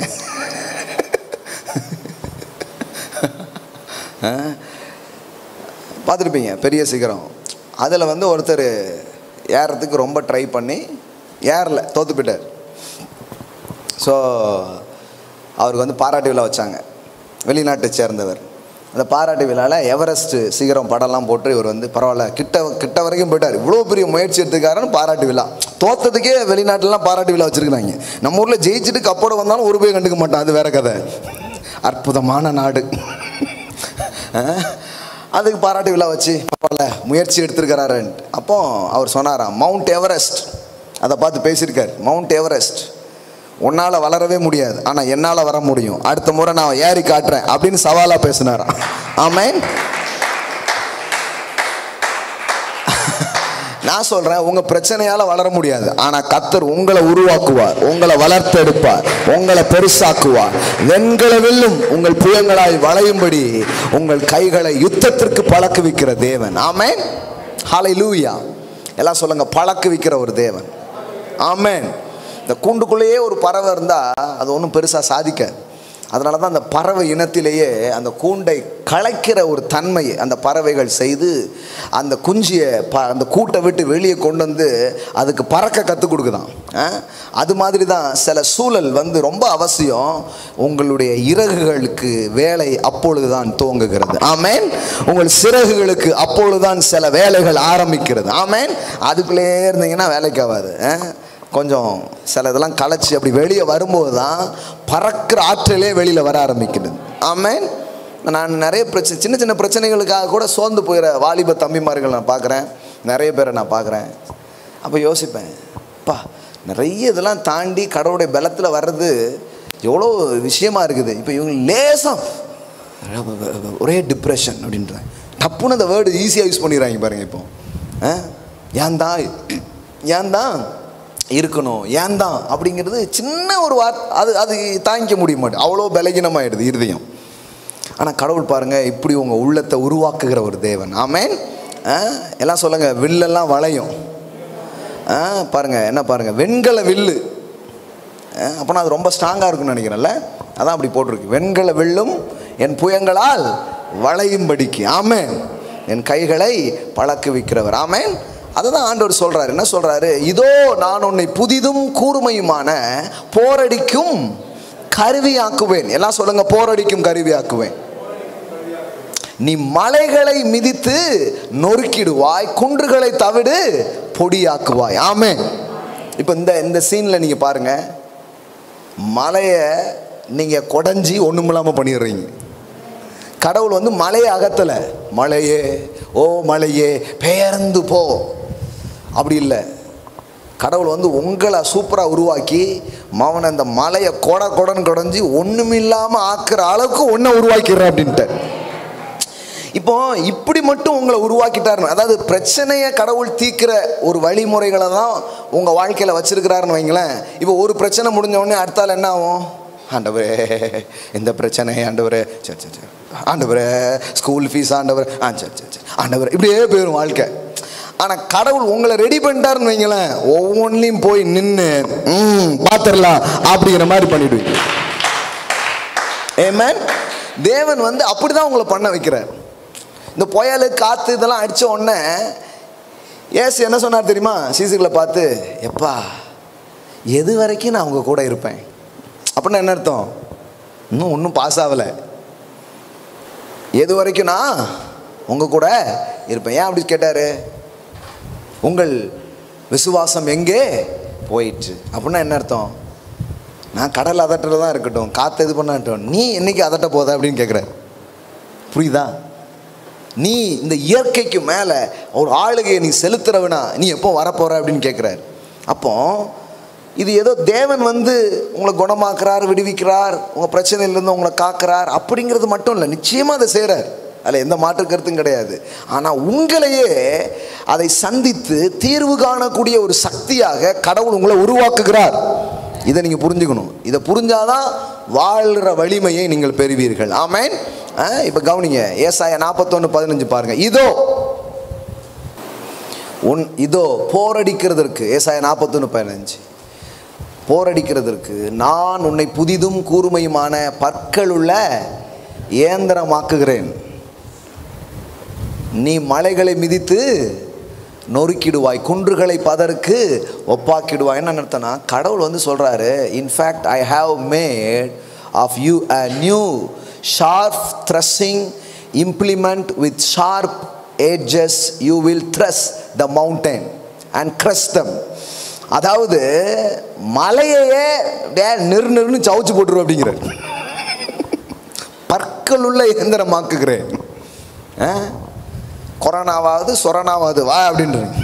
ஆ? பார்த்துருப்பீங்க பெரிய சிகரம் அதில் வந்து ஒருத்தர் ஏறத்துக்கு ரொம்ப ட்ரை பண்ணி ஏறல தோத்து போயிட்டார் ஸோ அவருக்கு வந்து பாராட்டு விழா வச்சாங்க வெளிநாட்டை சேர்ந்தவர் அந்த பாராட்டு விழாவில் எவரெஸ்ட் சிகரம் படம்லாம் போட்டு இவர் வந்து பரவாயில்ல கிட்ட கிட்ட வரைக்கும் போயிட்டார் இவ்வளோ பெரிய முயற்சி எடுத்துக்காரன்னு பாராட்டு விழா தோத்ததுக்கே வெளிநாட்டிலலாம் பாராட்டு விழா வச்சுருக்காங்க நம்ம ஊரில் ஜெயிச்சுட்டு கப்போட வந்தாலும் ஒரு போய் கண்டுக்க மாட்டான் அது வேற கதை அற்புதமான நாடு அஹ், அதுக்கு பாராட்டு விழா வச்சு பரவாயில்ல முயற்சி எடுத்திருக்கிறாருன்ட்டு அப்போ அவர் சொன்னாராம் மவுண்ட் எவரெஸ்ட் அதை பார்த்து பேசியிருக்கார் மவுண்ட் எவரெஸ்ட் உன்னால் வளரவே முடியாது ஆனால் என்னால் வர முடியும் அடுத்த முறை நான் ஏறி காட்டுறேன் அப்படின்னு சவாலாக பேசினாராம் ஆமென் நான் சொல்கிறேன் உங்கள் பிரச்சனையால் வளர முடியாது ஆனால் கத்தர் உங்களை உருவாக்குவார் உங்களை வளர்த்தெடுப்பார் உங்களை பெருசாக்குவார் வெண்கல வெல்லும் உங்கள் புயங்களாய் வளையும்படி உங்கள் கைகளை யுத்தத்திற்கு பழக்குவிக்கிற தேவன் ஆமென் ஹalleluya எல்லாம் சொல்லுங்க பழக்குவிக்கிற ஒரு தேவன் ஆமென் இந்த கூண்டுக்குள்ளேயே ஒரு பறவை இருந்தால் அது ஒன்றும் பெருசாக சாதிக்காது அதனால தான் அந்த பறவை இனத்திலேயே அந்த கூண்டை கலைக்கிற ஒரு தன்மை அந்த பறவைகள் செய்து அந்த குஞ்சியை ப அந்த கூட்டை விட்டு வெளியே கொண்டு வந்து அதுக்கு பறக்க கற்றுக் கொடுக்குதான் ஆ? அது மாதிரி தான் சில சூழல் வந்து ரொம்ப அவசியம் உங்களுடைய இறகுகளுக்கு வேலை அப்பொழுது தான் துவங்குகிறது ஆமேன் உங்கள் சிறகுகளுக்கு அப்பொழுதுதான் சில வேலைகள் ஆரம்பிக்கிறது ஆமேன் அதுக்குள்ளே இருந்தீங்கன்னா வேலைக்கு ஆகாது ஆ? கொஞ்சம் சில இதெல்லாம் கலைச்சி அப்படி வெளியே வரும்போது தான் பறக்கிற ஆற்றலே வெளியில் வர ஆரம்பிக்கிறது ஆமேன் நான் நிறைய பிரச்சனை சின்ன சின்ன பிரச்சனைகளுக்காக கூட சோர்ந்து போயிற வாலிப தம்பிமார்கள் நான் பார்க்குறேன் நிறைய பேரை நான் பார்க்குறேன் அப்போ யோசிப்பேன் அப்பா நிறைய இதெல்லாம் தாண்டி கடவுளுடைய பலத்தில் வர்றது எவ்வளோ விஷயமா இருக்குது இப்போ இவங்க லேசாக ஒரே டிப்ரெஷன் அப்படின்றேன் டப்புன்னு அந்த வேர்டு ஈஸியாக யூஸ் பண்ணிடுறாங்க பாருங்க இப்போ ஆ? ஏன் தான் ஏன் தான் இருக்கணும் ஏன் தான் அப்படிங்கிறது சின்ன ஒரு வார்த்தை அது அது தாங்கிக்க முடிய மாட்டேன் அவ்வளோ பலகீனமாயிடுது இருதயம் ஆனால் கடவுள் பாருங்க இப்படி உங்கள் உள்ளத்தை உருவாக்குகிற ஒரு தேவன் ஆமேன் ஆ? எல்லாம் சொல்லுங்க வில்லெல்லாம் வளையும் ஆ பாருங்க என்ன பாருங்க வெண்கல வில்லு அப்போனா அது ரொம்ப ஸ்ட்ராங்காக இருக்கும்னு நினைக்கிறேன்ல அதான் அப்படி போட்டிருக்கு வெண்கல வில்லும் என் புயங்களால் வளையும்படிக்கு ஆமென் என் கைகளை பழக்குவிக்கிறவர் ஆமென் அதை தான் ஆண்டவர் சொல்றாரு என்ன சொல்றாரு இதோ நான் உன்னை புதிதும் கூர்மையுமான போரடிக்கும் கருவியாக்குவேன் எல்லாம் சொல்லுங்க போரடிக்கும் கருவியாக்குவேன் நீ மலைகளை மிதித்து நொறுக்கிடுவாய் குன்றுகளை தவிடு பொடியாக்குவாய் ஆமே இப்போ இந்த இந்த சீனில் நீங்கள் பாருங்க மலையை நீங்கள் கொடைஞ்சி ஒன்றும் இல்லாமல் பண்ணிடுறீங்க கடவுள் வந்து மலையை அகத்தலை மலையே ஓ மலையே பெயர்ந்து போ அப்படி இல்லை கடவுள் வந்து உங்களை சூப்பராக உருவாக்கி மவனை இந்த மலையை கொடை கொடன்னு கொடைஞ்சி ஒன்றுமில்லாமல் ஆக்குற அளவுக்கு ஒன்றை உருவாக்கிடுறேன் அப்படின்ட்டு இப்போ இப்படி மட்டும் உங்களை உருவாக்கிட்டாருன்னு அதாவது பிரச்சனையை கடவுள் தீர்க்கிற ஒரு வழிமுறைகளை தான் உங்கள் வாழ்க்கையில் வச்சிருக்கிறாருன்னு வைங்களேன் இப்போ ஒரு பிரச்சனை முடிஞ்ச உடனே அடுத்தால என்ன ஆகும் ஆண்டவரே இந்த பிரச்சனை ஆண்டவரே சரி சரி சரி ஆண்டவரே ஸ்கூல் ஃபீஸ் ஆண்டவர் ஆ சரி சரி சரி ஆண்டவர் இப்படியே போயிடும் வாழ்க்கை ஆனால் கடவுள் உங்களை ரெடி பண்ணிட்டாருன்னு வைங்களேன் ஒவ்வொன்றிலையும் போய் நின்று ம் பார்த்துடலாம் அப்படிங்கிற மாதிரி பண்ணிடுவீங்க ஏமேன் தேவன் வந்து அப்படிதான் உங்களை பண்ண வைக்கிறார் இந்த புயல் காற்று இதெல்லாம் அடித்த உடனே ஏசு என்ன சொன்னார் தெரியுமா சீசுகளை பார்த்து எப்பா எது வரைக்கும் நான் உங்க கூட இருப்பேன் அப்படின்னா என்ன அர்த்தம் இன்னும் ஒன்றும் பாஸ் ஆகலை எது வரைக்கும் நான் உங்க கூட இருப்பேன் ஏன் அப்படி கேட்டாரு உங்கள் விசுவாசம் எங்கே போயிற்று அப்படின்னா என்ன அர்த்தம் நான் கடல் அதட்டில் தான் இருக்கட்டும் காற்று இது பண்ணட்டும் நீ என்னைக்கு அதட்ட போத அப்படின்னு கேட்குறாரு புரியுதா நீ இந்த இயற்கைக்கு மேலே ஒரு ஆளுகையை நீ செலுத்துறவனா நீ எப்போ வரப்போற அப்படின்னு கேட்குறாரு அப்போ இது ஏதோ தேவன் வந்து உங்களை குணமாக்குறார் விடுவிக்கிறார் உங்கள் பிரச்சனையிலேருந்து உங்களை காக்கிறார் அப்படிங்கிறது மட்டும் இல்லை நிச்சயமாக அதை செய்கிறார் அதில் எந்த மாற்று கருத்தும் கிடையாது ஆனால் உங்களையே அதை சந்தித்து தீர்வு காணக்கூடிய ஒரு சக்தியாக கடவுள் உங்களை உருவாக்குகிறார் இதை நீங்கள் புரிஞ்சுக்கணும் இதை புரிஞ்சாதான் வாழ்கிற வலிமையை நீங்கள் பெறுவீர்கள் ஆமேன் இப்போ கவனிங்க ஏசாய நாற்பத்தொன்று பதினஞ்சு பாருங்க இதோ உன் இதோ போரடிக்கிறதற்கு ஏசாய நாற்பத்தொன்று பதினஞ்சு போரடிக்கிறதற்கு நான் உன்னை புதிதும் கூர்மையுமான பற்களுள்ள இயந்திரமாக்குகிறேன் நீ மலைகளை மிதித்து நொறுக்கிடுவாய் குன்றுகளை பதருக்கு ஒப்பாக்கிடுவாய் என்ன அர்த்தம்னா கடவுள் வந்து சொல்கிறாரு in fact I have made of you a new sharp threshing implement with sharp edges you will thresh the mountain and crush them அதாவது மலையையே டே நெரு நெருன்னு சவுச்சு போட்டுரு அப்படிங்கிறார் பற்களுள்ள இயந்திரமாக்குகிறேன் ஆ? கொரோனாவாவது சொரணாவாது வா அப்படின்றீங்க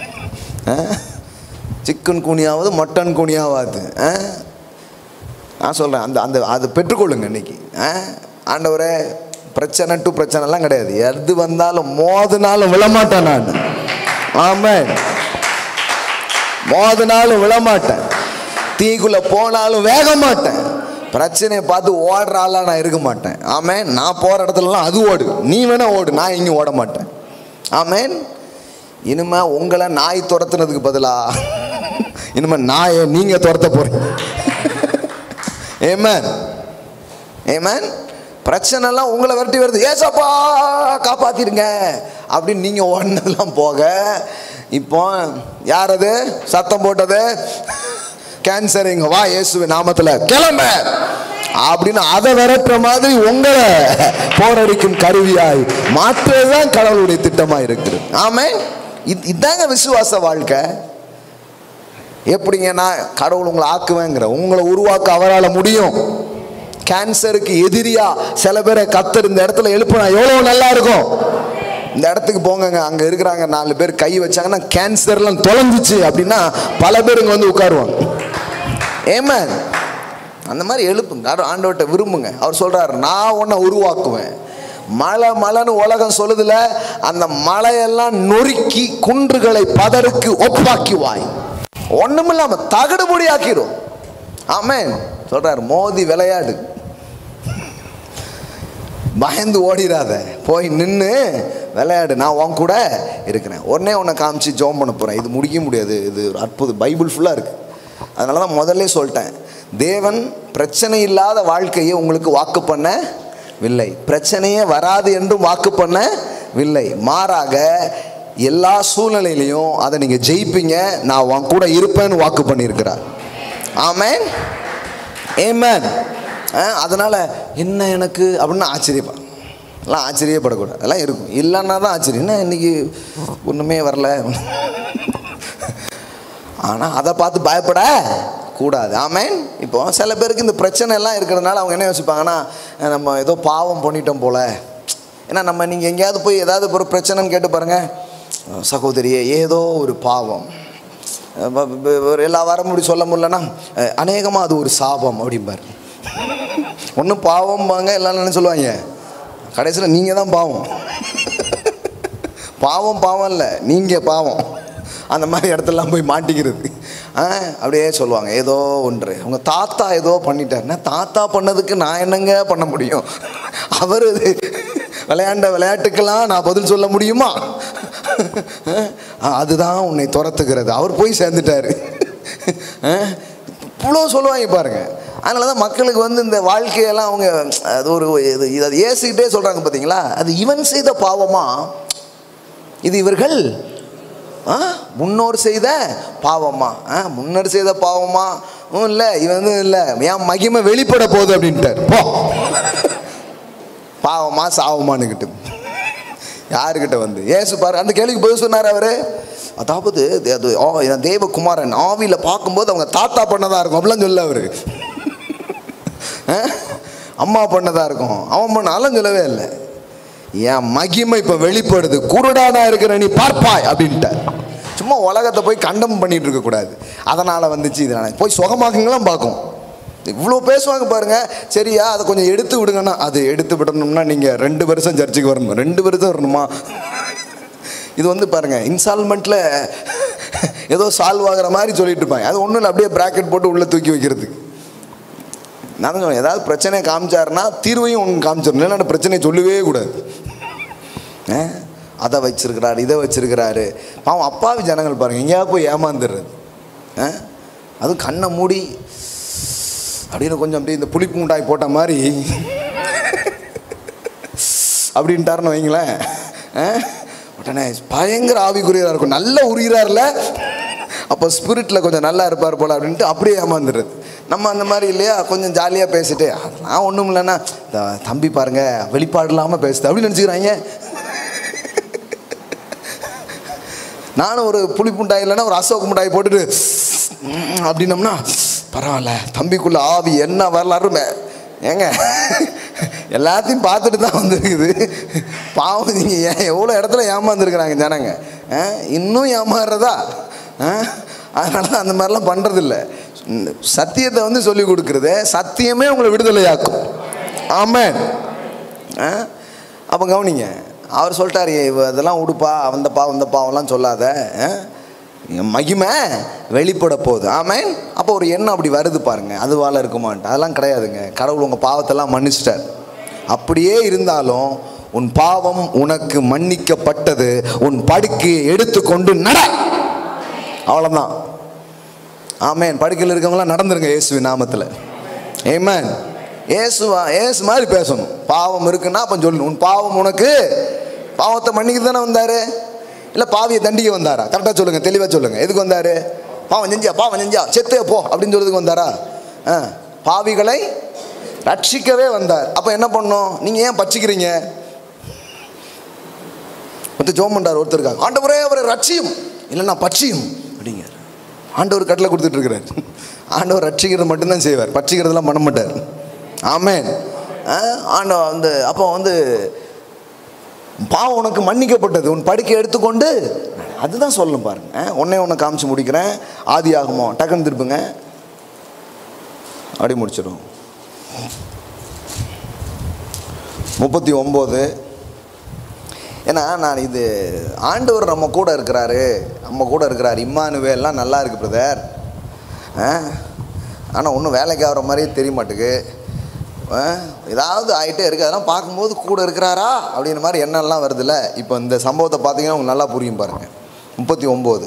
சிக்கன் கூனியாவது மட்டன் கூனியாவது ஆ? நான் சொல்கிறேன் அந்த அந்த அது பெற்றுக்கொள்ளுங்க இன்னைக்கு ஆ? ஆண்டவரே பிரச்சனை டு பிரச்சனைலாம் கிடையாது எது வந்தாலும் மோதினாலும் விழமாட்டேன் நான் ஆமாம் மோதினாலும் விழமாட்டேன் தீக்குள்ள போனாலும் வேக மாட்டேன் பிரச்சனையை பார்த்து ஓடுற ஆளா நான் இருக்க மாட்டேன் ஆமேன் நான் போகிற இடத்துலலாம் அது ஓடு நீ வேணா ஓடு நான் எங்கேயும் ஓட மாட்டேன் ஆமேன் இனிமே உங்களை நாய் துரத்துனதுக்கு பதிலா இனிமே நாயை நீங்க துரத்த போறீங்க ஏமேன் ஏமேன் பிரச்சனைலாம் உங்களை விரட்டி வருது ஏசப்பா காப்பாத்திருங்க அப்படின்னு நீங்க ஓடினதெல்லாம் போக இப்போ யார் அது சத்தம் போட்டது கேன்சர் இங்க வா இயேசுவி நாமத்துல கிளம்ப அப்படின்னு அதை விரட்டுற மாதிரி உங்களை போரடிக்கும் கருவியாய் மாற்றுறதுதான் கடவுளுடைய திட்டமா இருக்குது ஆமே இது இதாங்க விசுவாச வாழ்க்கை எப்படிங்க நான் கடவுள் உங்களை ஆக்குவேங்கிற உங்களை உருவாக்க அவரால் முடியும் கேன்சருக்கு எதிரியா சில பேரை கத்தர் இந்த இடத்துல எழுப்பினா எவ்வளோ நல்லா இருக்கும் இந்த இடத்துக்கு போங்கங்க அங்கே இருக்கிறாங்க நாலு பேர் கை வச்சாங்கன்னா கேன்சர்லாம் தொலைஞ்சிச்சு அப்படின்னா பல பேர் இங்கே வந்து உட்காருவாங்க ஏமன் அந்த மாதிரி எழுப்புங்க ஆண்டு- ஆண்டவர்கிட்ட விரும்புங்க அவர் சொல்றாரு நான் உன்னை உருவாக்குவேன் மலை மலைன்னு உலகம் சொல்லுதுல அந்த மலையெல்லாம் நொறுக்கி குன்றுகளை பதருக்கு ஒப்பாக்கிவாய் ஒண்ணுமில்லாம தகடுபொடி ஆக்கிடும் ஆமென் சொல்றாரு மோதி விளையாடு பயந்து ஓடிடாத போய் நின்று விளையாடு நான் உன் கூட இருக்கிறேன் உடனே உன்னை காமிச்சு ஜோம் பண்ண போகிறேன் இது முடிக்க முடியாது இது ஒரு அற்புத பைபிள் ஃபுல்லாக இருக்குது அதனால தான் முதல்ல சொல்லிட்டேன் தேவன் பிரச்சனை இல்லாத வாழ்க்கையை உங்களுக்கு வாக்கு பண்ணவில்லை பிரச்சனையே வராது என்றும் வாக்கு பண்ணவில்லை மாறாக எல்லா சூழ்நிலையிலையும் அதை நீங்கள் ஜெயிப்பீங்க நான் உன் கூட இருப்பேன்னு வாக்கு பண்ணியிருக்கிறார் ஆமென் ஏமேன் அதனால் என்ன எனக்கு அப்படின்னு ஆச்சரியப்பா எல்லாம் ஆச்சரியப்படக்கூடாது அதெல்லாம் இருக்கும் இல்லைன்னா தான் ஆச்சரியம் என்ன இன்னைக்கு ஒன்றுமே வரல ஆனால் அதை பார்த்து பயப்பட கூடாது ஆமேன் இப்போ சில பேருக்கு இந்த பிரச்சனை எல்லாம் இருக்கிறதுனால அவங்க என்ன யோசிப்பாங்கன்னா அஹ் நம்ம ஏதோ பாவம் பண்ணிட்டோம் போல ஏன்னா நம்ம நீங்கள் எங்கேயாவது போய் ஏதாவது ஒரு பிரச்சனைன்னு கேட்டு பாருங்க அஹ் சகோதரியே ஏதோ ஒரு பாவம் அஹ் ப- ப- ஒரு எல்லா வாரம் முடி சொல்ல முடியலன்னா அநேகமாக அது ஒரு சாபம் அப்படிம்பார் ஒன்றும் பாவம்பாங்க எல்லாம் என்ன சொல்லுவாங்க கடைசியில் நீங்கள் தான் பாவம் பாவம் பாவம் இல்லை நீங்கள் பாவம் அந்த மாதிரி இடத்துலலாம் போய் மாட்டிக்கிறது ஆ அப்படியே சொல்லுவாங்க ஏதோ ஒன்று உங்கள் தாத்தா ஏதோ பண்ணிட்டாருன்னா தாத்தா பண்ணதுக்கு நான் என்னங்க பண்ண முடியும் அவர் இது விளையாண்ட விளையாட்டுக்கெல்லாம் நான் பதில் சொல்ல முடியுமா ஆ, அதுதான் உன்னை துரத்துகிறது அவர் போய் சேர்ந்துட்டாரு ஆ, இவ்வளோ சொல்லுவாங்க பாருங்க அதனால தான் மக்களுக்கு வந்து இந்த வாழ்க்கையெல்லாம் அவங்க அது ஒரு இது இது அது ஏசிக்கிட்டே சொல்கிறாங்க பார்த்தீங்களா அது இவன் செய்த பாவமா இது இவர்கள் ஆ முன்னோர் செய்த பாவமா ஆ முன்னர் செய்த பாவமா இல்லை இவன் வந்து இல்லை என் மகிமை வெளிப்பட போகுது அப்படின்ட்டார் போ பாவமா சாவமானுக்கிட்டு யாருக்கிட்ட வந்து ஏசு பாரு அந்த கேள்விக்கு பதில் சொன்னார் அவரு அதாவது தே- அது ஆ, இவன் தேவகுமாரன் ஆவியில் பார்க்கும்போது அவங்க தாத்தா பண்ணதா இருக்கும் அப்படிலாம் சொல்ல அவரு ஆ? அம்மா பண்ணதா இருக்கும் அவன் பண்ணாலும் சொல்லவே இல்லை என் மகிமை இப்போ வெளிப்படுது குருடானா இருக்கிற நீ பார்ப்பாய் அப்படின்ட்டார் சும்மா உலகத்தை போய் கண்டம் பண்ணிட்டு இருக்கக்கூடாது அதனால் வந்துச்சு இதனால் போய் சுகமாக்குங்களாம் பார்க்கும் இவ்வளோ பேசுவாங்க பாருங்க சரியா அதை கொஞ்சம் எடுத்து விடுங்கன்னா அது எடுத்து விடணும்னா நீங்கள் ரெண்டு வருஷம் சர்ச்சுக்கு வரணும் ரெண்டு வருஷம் வரணுமா இது வந்து பாருங்க இன்ஸ்டால்மெண்ட்டில் ஏதோ சால்வ் ஆகுற மாதிரி சொல்லிட்டு இருப்பாங்க அது ஒன்றும் இல்லை அப்படியே ப்ராக்கெட் போட்டு உள்ளே தூக்கி வைக்கிறதுக்கு நான் தான் சொல்லுவேன் ஏதாவது பிரச்சனையை காமிச்சாருன்னா தீர்வையும் ஒன்று காமிச்சிடணும் இல்லைன்னா அந்த பிரச்சனையை சொல்லவே கூடாது ஆ? அதை வச்சிருக்கிறாரு இதை வச்சிருக்கிறாரு பாவம் அப்பாவி ஜனங்கள் பாருங்க எங்கேயாவது போய் ஏமாந்துடுறது ஆ? அதுவும் கண்ணை மூடி அப்படின்னு கொஞ்சம் அப்படியே இந்த புளிப்பு முட்டாய் போட்ட மாதிரி அப்படின்ட்டாருன்னு வைங்களேன் ஆ? உடனே பயங்கர ஆவிக்குரியராக இருக்கும் நல்ல உரிகிறார்ல அப்போ ஸ்பிரிட்டில் கொஞ்சம் நல்லா இருப்பார் போல அப்படின்ட்டு அப்படியே ஏமாந்துடுறது நம்ம அந்த மாதிரி இல்லையா கொஞ்சம் ஜாலியாக பேசிட்டு நான் ஒன்றும் இல்லைன்னா "இந்த தம்பி பாருங்க வெளிப்பாடு இல்லாமல் பேசுது அப்படின்னு நினச்சிக்கிறாங்க நானும் ஒரு புளிப்பு மிட்டாய் இல்லைன்னா ஒரு அசோக் மிட்டாய் போட்டுட்டு "ம்" அப்படின்னம்னா பரவாயில்ல தம்பிக்குள்ள ஆவி என்ன வரலாறுமே ஏங்க எல்லாத்தையும் பார்த்துட்டு தான் வந்திருக்குது பாவம் நீங்கள் ஏன் எவ்வளோ இடத்துல ஏமாந்துருக்குறாங்க ஜனங்க ஆ? இன்னும் ஏமாறுறதா ஆ? அதனால தான் அந்த மாதிரிலாம் பண்ணுறதில்ல சத்தியத்தை வந்து சொல்லி கொடுக்குறது சத்தியமே உங்களை விடுதலையாக்கும் ஆமென் ஆ அப்போ கவனிங்க அவர் சொல்லிட்டாரு "இவ இதெல்லாம் உடுப்பா அந்த பாவம் இந்த பாவம்லாம் சொல்லாத ஆ? என் மகிமை வெளிப்பட போகுது ஆமேன் அப்போ ஒரு எண்ணம் அப்படி வருது பாருங்க அதுவால இருக்குமான்ட்டு அதெல்லாம் கிடையாதுங்க கடவுள் உங்கள் பாவத்தெல்லாம் மன்னிச்சிட்டார் அப்படியே இருந்தாலும் உன் பாவம் உனக்கு மன்னிக்கப்பட்டது உன் படுக்கையை எடுத்துக்கொண்டு நட அவ்வளோதான் ஆமேன் படுக்கையில் இருக்கவங்களாம் நடந்துருங்க இயேசுவின் நாமத்தில் ஏமேன் ஏசுவா ஏசு மாதிரி பேசணும் பாவம் இருக்குன்னா அப்போ சொல்லணும் உன் பாவம் உனக்கு பாவத்தை மன்னிக்க தானே வந்தார் இல்லை பாவியை தண்டிக்க வந்தாரா கரெக்டாக சொல்லுங்கள் தெளிவாக சொல்லுங்கள் எதுக்கு வந்தார் பாவம் செஞ்சா பாவம் செஞ்சா செத்தே போ அப்படின்னு சொல்றதுக்கு வந்தாரா ஆ பாவிகளை ரட்சிக்கவே வந்தார் அப்போ என்ன பண்ணணும் நீங்கள் ஏன் பச்சிக்கிறீங்க மற்ற ஜோம் பண்றார் ஒருத்தருக்காங்க ஆண்டவரே அவரை ரட்சியும் இல்லைன்னா பட்சியும் அப்படிங்க ஆண்டவர் கட்டளை கொடுத்துட்டு இருக்கிறார் ஆண்டவர் ரட்சிக்கிறது மட்டும்தான் செய்வார் பட்சிக்கிறதெல்லாம் பண்ண மாட்டார் ஆமென் ஆ, ஆண்டவர் வந்து அப்போ வந்து பாவம் உனக்கு மன்னிக்கப்பட்டது உன் படுக்கை எடுத்துக்கொண்டு அதுதான் சொல்லணும் பாருங்க ஆ, உன்னை ஒன்று காமிச்சு முடிக்கிறேன் ஆதி ஆகுமோ டக்குன்னு திருப்புங்க அப்படி முடிச்சிடும் முப்பத்தி ஒம்பது ஏன்னா நான் இது ஆண்டவர் நம்ம கூட இருக்கிறாரு நம்ம கூட இருக்கிறாரு இம்மானுவேல்லாம் நல்லா இருக்கு பிரதர் ஆனால் ஒன்றும் வேலைக்கு ஆகிற மாதிரியே தெரிய மாட்டுக்கு ஆ, ஏதாவது ஆகிட்டே இருக்கு அதெல்லாம் பார்க்கும்போது கூட இருக்கிறாரா அப்படின்ற மாதிரி எண்ணம்லாம் வருதுல்ல இப்போ இந்த சம்பவத்தை பார்த்தீங்கன்னா உங்களுக்கு நல்லா புரியும் பாருங்க முப்பத்தி ஒம்பது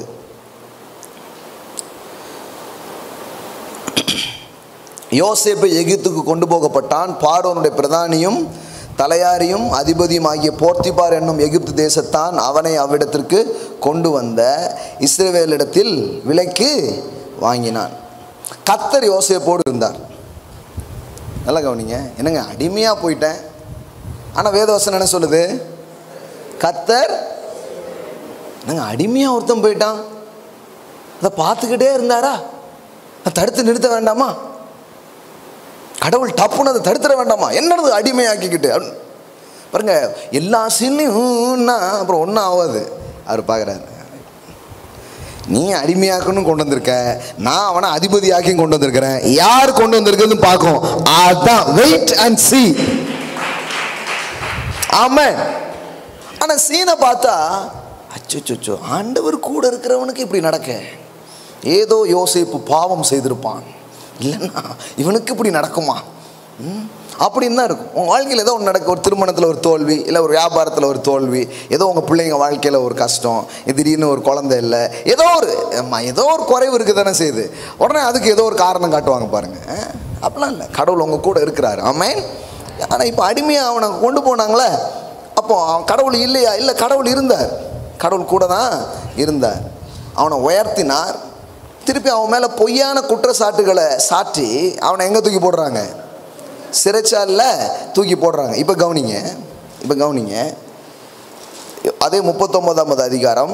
யோசேப்பு எகிப்துக்கு கொண்டு போகப்பட்டான் பார்வோனுடைய பிரதானியும் தலையாரியும் அதிபதியும் ஆகிய போர்த்திபார் என்னும் எகிப்து தேசத்தான் அவனை அவ்விடத்திற்கு கொண்டு வந்த இஸ்ரவேலிடத்தில் விலைக்கு வாங்கினான் கத்தர் யோசேப்போடு இருந்தார் நல்லா கவனிங்க என்னங்க அடிமையாக போயிட்டேன் ஆனால் வேதவசனம் என்ன சொல்லுது கத்தர் என்னங்க அடிமையாக ஒருத்தன் போயிட்டான் அதை பார்த்துக்கிட்டே இருந்தாரா அதை தடுத்து நிறுத்த வேண்டாமா கடவுள் டப்புன்னு அதை தடுத்துட வேண்டாமா என்னது அடிமையாக்கிக்கிட்டு அப்படின்னு. பாருங்க எல்லா சீன்லையும்னா அப்புறம் ஒன்றும் ஆகாது அவர் பார்க்குறாரு நீ அடிமையாக்கணும் கொண்டு வந்திருக்க நான் அவனை அதிபதியாக்கியும் கொண்டு வந்திருக்கிறேன் யார் கொண்டு வந்திருக்குன்னு பார்க்கும் அதான் வெயிட் அண்ட் see ஆமென் ஆனா சீனை பார்த்தா அச்சோ ஆண்டவர் கூட இருக்கிறவனுக்கு இப்படி நடக்க ஏதோ யோசேப்பு பாவம் செய்திருப்பான் இல்லைன்னா இவனுக்கு இப்படி நடக்குமா ம்? அப்படின்னு தான் இருக்கும் உங்கள் வாழ்க்கையில் ஏதோ ஒன்று நடக்கும் ஒரு திருமணத்தில் ஒரு தோல்வி இல்லை ஒரு வியாபாரத்தில் ஒரு தோல்வி ஏதோ உங்கள் பிள்ளைங்க வாழ்க்கையில் ஒரு கஷ்டம் திடீர்னு ஒரு குழந்தை இல்லை ஏதோ ஒரு ஆமா, ஏதோ ஒரு குறைவு இருக்குது தானே செய்யுது உடனே அதுக்கு ஏதோ ஒரு காரணம் காட்டுவாங்க பாருங்க அஹ், அப்படிலாம் இல்லை கடவுள் உங்கள் கூட இருக்கிறாரு ஆமேன் ஆனால் இப்போ அடிமையாக அவனை கொண்டு போனாங்களே அப்போ அவன் கடவுள் இல்லையா இல்லை கடவுள் இருந்தார் கடவுள் கூட தான் இருந்தார் அவனை உயர்த்தினார் திருப்பி அவன் மேலே பொய்யான குற்றச்சாட்டுகளை சாட்டி அவனை எங்கே தூக்கி போடுறாங்க சிறைச்சாலில் தூக்கி போடுறாங்க இப்போ கவனிங்க இப்போ கவனிங்க அதே முப்பத்தொன்பதாமது அதிகாரம்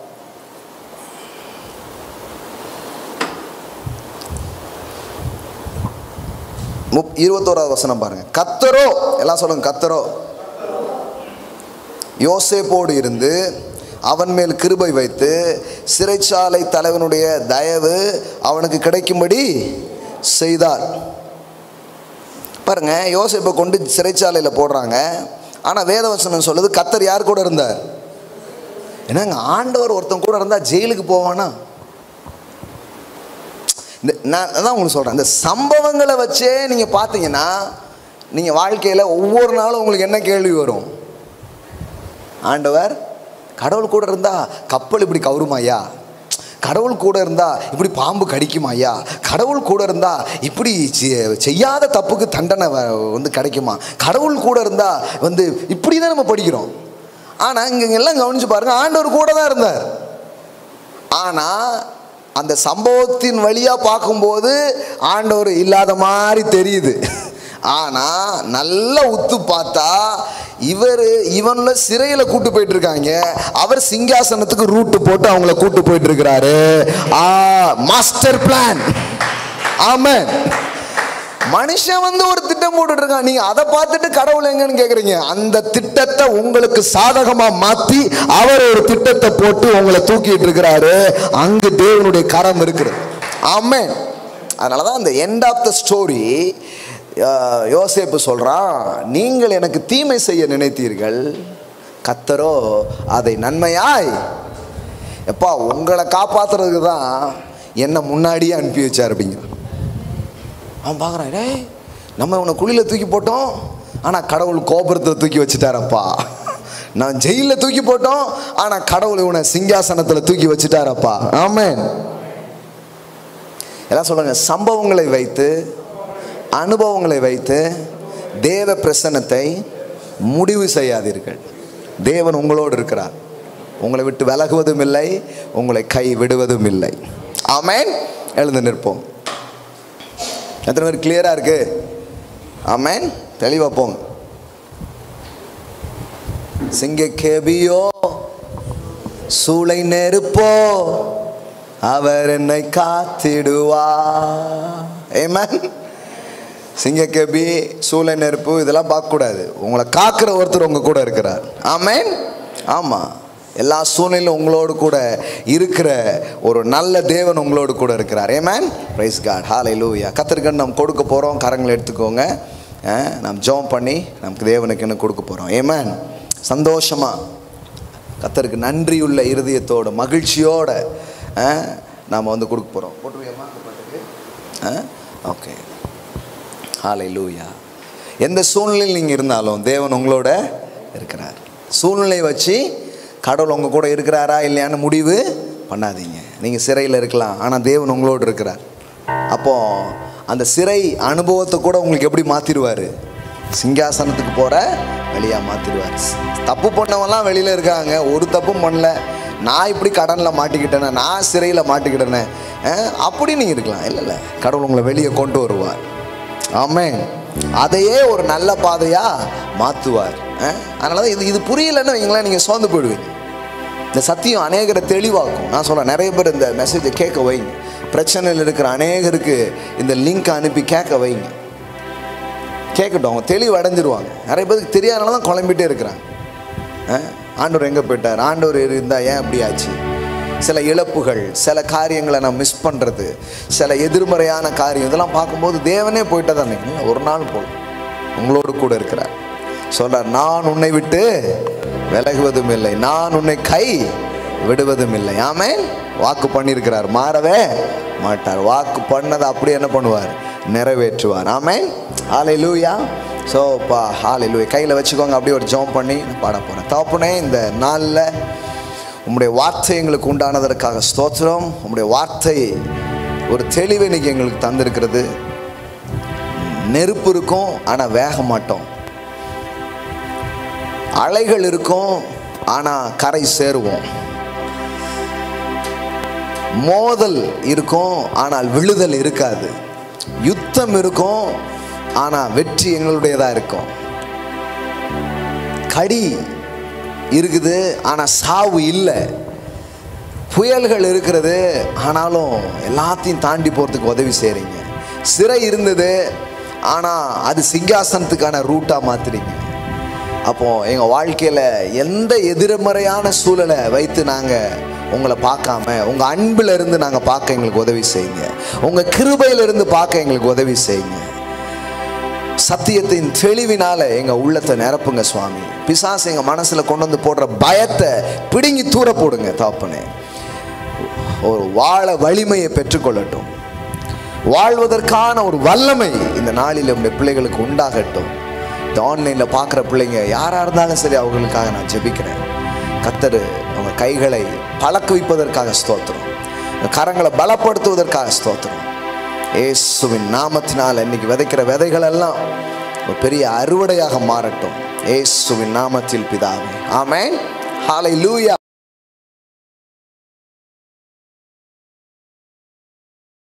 முப் இருபத்தோராவது வசனம் பாருங்க கத்தரோ எல்லாம் சொல்லுங்க கத்தரோ யோசேப்போடு இருந்து அவன் மேல் கிருபை வைத்து சிறைச்சாலை தலைவனுடைய தயவு அவனுக்கு கிடைக்கும்படி செய்தார் பாருங்க யோசேப்பை கொண்டு சிறைச்சாலையில் போடுறாங்க ஆனால் வேதவசனம் சொல்லுது கத்தர் யார் கூட இருந்தார் என்னங்க ஆண்டவர் ஒருத்தன் கூட இருந்தால் ஜெயிலுக்கு போவானா இந்த நான் அதான் உங்களுக்கு சொல்கிறேன் இந்த சம்பவங்களை வச்சே நீங்கள் பார்த்தீங்கன்னா நீங்கள் வாழ்க்கையில் ஒவ்வொரு நாளும் உங்களுக்கு என்ன கேள்வி வரும் ஆண்டவர் கடவுள் கூட இருந்தா கப்பல் இப்படி கவுருமாய்யா கடவுள் கூட இருந்தா இப்படி பாம்பு கடிக்குமாய்யா கடவுள் கூட இருந்தா இப்படி செ- செய்யாத தப்புக்கு தண்டனை வ- வந்து கிடைக்குமா கடவுள் கூட இருந்தா வந்து இப்படி தான் நம்ம படிக்கிறோம் ஆனால் இங்கே எல்லாம் கவனிச்சு பாருங்க ஆண்டவர் கூட தான் இருந்தார் ஆனால் அந்த சம்பவத்தின் வழியாக பார்க்கும்போது ஆண்டவர் இல்லாத மாதிரி தெரியுது ஆனால் நல்லா உத்து பார்த்தா இவர் இவன்ல சிறையில் கூட்டு போயிட்டு இருக்காங்க அவர் சிங்காசனத்துக்கு ரூட்டு போட்டு அவங்கள கூட்டு போயிட்டு இருக்கிறாரு ஆ மாஸ்டர் பிளான் ஆமென் மனுஷன் வந்து ஒரு திட்டம் போட்டுட்டு இருக்கான் நீங்க அதை பார்த்துட்டு கடவுள் எங்கன்னு கேக்குறீங்க அந்த திட்டத்தை உங்களுக்கு சாதகமா மாத்தி அவர் ஒரு திட்டத்தை போட்டு உங்களை தூக்கிட்டு இருக்கிறாரு அங்கு தேவனுடைய கரம் இருக்குது ஆமென் அதனாலதான் அந்த எண்ட் ஆஃப் த ஸ்டோரி யோசேப்பு சொல்றான் நீங்கள் எனக்கு தீமை செய்ய நினைத்தீர்கள் கத்தரோ அதை நன்மையாய் எப்பா உங்களை காப்பாத்துறதுக்கு தான் என்னை முன்னாடியே அனுப்பி வச்சார் அப்படிங்கிற அவன் பார்க்குறான் டேய் நம்ம இவனை குழியில் தூக்கி போட்டோம் ஆனால் கடவுள் கோபுரத்தை தூக்கி வச்சுட்டாரப்பா நான் ஜெயிலில் தூக்கி போட்டோம் ஆனால் கடவுள் இவனை சிங்காசனத்தில் தூக்கி வச்சுட்டாரப்பா ஆமென் எல்லாம் சொல்லுங்க சம்பவங்களை வைத்து அனுபவங்களை வைத்து தேவ பிரசன்னத்தை முடிவு செய்யாதீர்கள் தேவன் உங்களோடு இருக்கிறார் உங்களை விட்டு விலகுவதும் இல்லை உங்களை கை விடுவதும் இல்லை ஆமென் எழுந்து நிற்போம் எத்தனை பேர் கிளியராக இருக்கு ஆமென் தெளிவாக போங்க சிங்க கேபியோ சூளை நெருப்போ அவர் என்னை காத்திடுவா ஏமன் சிங்கக்கேபி சூளை நெருப்பு இதெல்லாம் பார்க்கக்கூடாது உங்களை காக்கிற ஒருத்தர் உங்க கூட இருக்கிறார் ஆமென் ஆமாம் எல்லா சூழ்நிலையும் உங்களோடு கூட இருக்கிற ஒரு நல்ல தேவன் உங்களோடு கூட இருக்கிறார் ஏமேன் பிரைஸ் காட் ஹாலை லூயா கத்திரிக்கன்னு நம்ம கொடுக்க போகிறோம் கரங்களை எடுத்துக்கோங்க அஹ், நாம் ஜெபம் பண்ணி நமக்கு தேவனுக்குன்னு கொடுக்க போகிறோம் ஏமேன் சந்தோஷமாக கத்தருக்கு நன்றியுள்ள இருதயத்தோட மகிழ்ச்சியோட நாம் வந்து கொடுக்க போகிறோம் போட்டுருவியம்மா இந்த பாட்டுக்கு ஓகே ஹாலை லூயா எந்த சூழ்நிலையில் நீங்கள் இருந்தாலும் தேவன் உங்களோட இருக்கிறார் சூழ்நிலை வச்சு கடவுள் உங்கள் கூட இருக்கிறாரா இல்லையான்னு முடிவு பண்ணாதீங்க நீங்கள் சிறையில் இருக்கலாம் ஆனால் தேவன் உங்களோடு இருக்கிறார் அப்போ அந்த சிறை அனுபவத்தை கூட உங்களுக்கு எப்படி மாற்றிடுவார் சிங்காசனத்துக்கு போகிற வழியாக மாற்றிடுவார் தப்பு பண்ணவன்லாம் வெளியில் இருக்காங்க ஒரு தப்பும் பண்ணல நான் இப்படி கடனில் மாட்டிக்கிட்டேனே நான் சிறையில் மாட்டிக்கிட்டேனே அஹ், அப்படி நீங்கள் இருக்கலாம் இல்லை இல்லை கடவுள் உங்களை வெளியே கொண்டு வருவார் ஆமென் அதையே ஒரு நல்ல பாதையா மாற்றுவார் அதனால தான் இது இது புரியலைன்னு வைங்களேன் நீங்கள் சோர்ந்து போயிடுவீங்க இந்த சத்தியம் அநேகரை தெளிவாக்கும் நான் சொல்கிறேன் நிறைய பேர் இந்த மெசேஜை கேட்க வைங்க பிரச்சனையில் இருக்கிற அநேகருக்கு இந்த லிங்க் அனுப்பி கேட்க வைங்க கேட்கட்டும் அவங்க தெளிவு அடைஞ்சிருவாங்க நிறைய பேருக்கு தெரியாதனால தான் குழம்பிட்டே இருக்கிறாங்க அஹ், ஆண்டவர் எங்கே போயிட்டார் ஆண்டவர் இருந்தால் ஏன் இப்படி ஆச்சு சில இழப்புகள் சில காரியங்களை நான் மிஸ் பண்ணுறது சில எதிர்மறையான காரியம் இதெல்லாம் பார்க்கும்போது தேவனே போயிட்டா தானே இல்லை, ஒரு நாள் போல் உங்களோடு கூட இருக்கிறார் சொல்றார் நான் உன்னை விட்டு விலகுவதும் இல்லை நான் உன்னை கை விடுவதும் இல்லை ஆமென் வாக்கு பண்ணியிருக்கிறார் மாறவே மாட்டார் வாக்கு பண்ணதை அப்படியே என்ன பண்ணுவார் நிறைவேற்றுவார் ஆமென் ஹாலை லூயா ஸோ பா ஹாலை லூயா கையில் வச்சுக்கோங்க அப்படியே ஒரு ஜெபம் பண்ணி நான் பாட போகிறேன் தகப்பனே இந்த நாளில் உம்முடைய வார்த்தை எங்களுக்கு உண்டானதற்காக ஸ்தோத்திரம் உம்முடைய வார்த்தை ஒரு தெளிவை இன்னைக்கு எங்களுக்கு தந்திருக்கிறது நெருப்பு இருக்கும் ஆனால் வேக மாட்டோம் அலைகள் இருக்கும் ஆனால் கரை சேருவோம் மோதல் இருக்கும் ஆனால் விழுதல் இருக்காது யுத்தம் இருக்கும் ஆனால் வெற்றி எங்களுடையதாக இருக்கும் கடி இருக்குது ஆனால் சாவு இல்லை புயல்கள் இருக்கிறது ஆனாலும் எல்லாத்தையும் தாண்டி போகிறதுக்கு உதவி செய்கிறீங்க சிறை இருந்தது ஆனால் அது சிங்காசனத்துக்கான ரூட்டாக மாற்றுறீங்க அப்போ எங்கள் வாழ்க்கையில் எந்த எதிர்மறையான சூழலை வைத்து நாங்கள் உங்களை பார்க்காம உங்கள் அன்பில் இருந்து நாங்கள் பார்க்க எங்களுக்கு உதவி செய்யுங்க உங்கள் கிருபையிலிருந்து பார்க்க எங்களுக்கு உதவி செய்யுங்க சத்தியத்தின் தெளிவினால எங்க உள்ளத்தை நிரப்புங்க சுவாமி பிசாசு எங்க மனசுல கொண்டு வந்து போடுற பயத்தை பிடுங்கி தூர போடுங்க தாப்பனே ஒரு வாழ வலிமையை பெற்றுக்கொள்ளட்டும் வாழ்வதற்கான ஒரு வல்லமை இந்த நாளில் உடைய பிள்ளைகளுக்கு உண்டாகட்டும் இந்த ஆன்லைனில் பார்க்குற பிள்ளைங்க யாராக இருந்தாலும் சரி அவங்களுக்காக நான் ஜெபிக்கிறேன் கத்தரு அவங்க கைகளை பழக்குவிப்பதற்காக ஸ்தோத்திரம் இந்த கரங்களை பலப்படுத்துவதற்காக ஸ்தோத்திரம் இயேசுவின் நாமத்தினால் இன்னைக்கு விதைக்கிற விதைகள் எல்லாம் ஒரு பெரிய அறுவடையாக மாறட்டும் இயேசுவின் நாமத்தில் பிதாவே ஆமென் ஹalleluya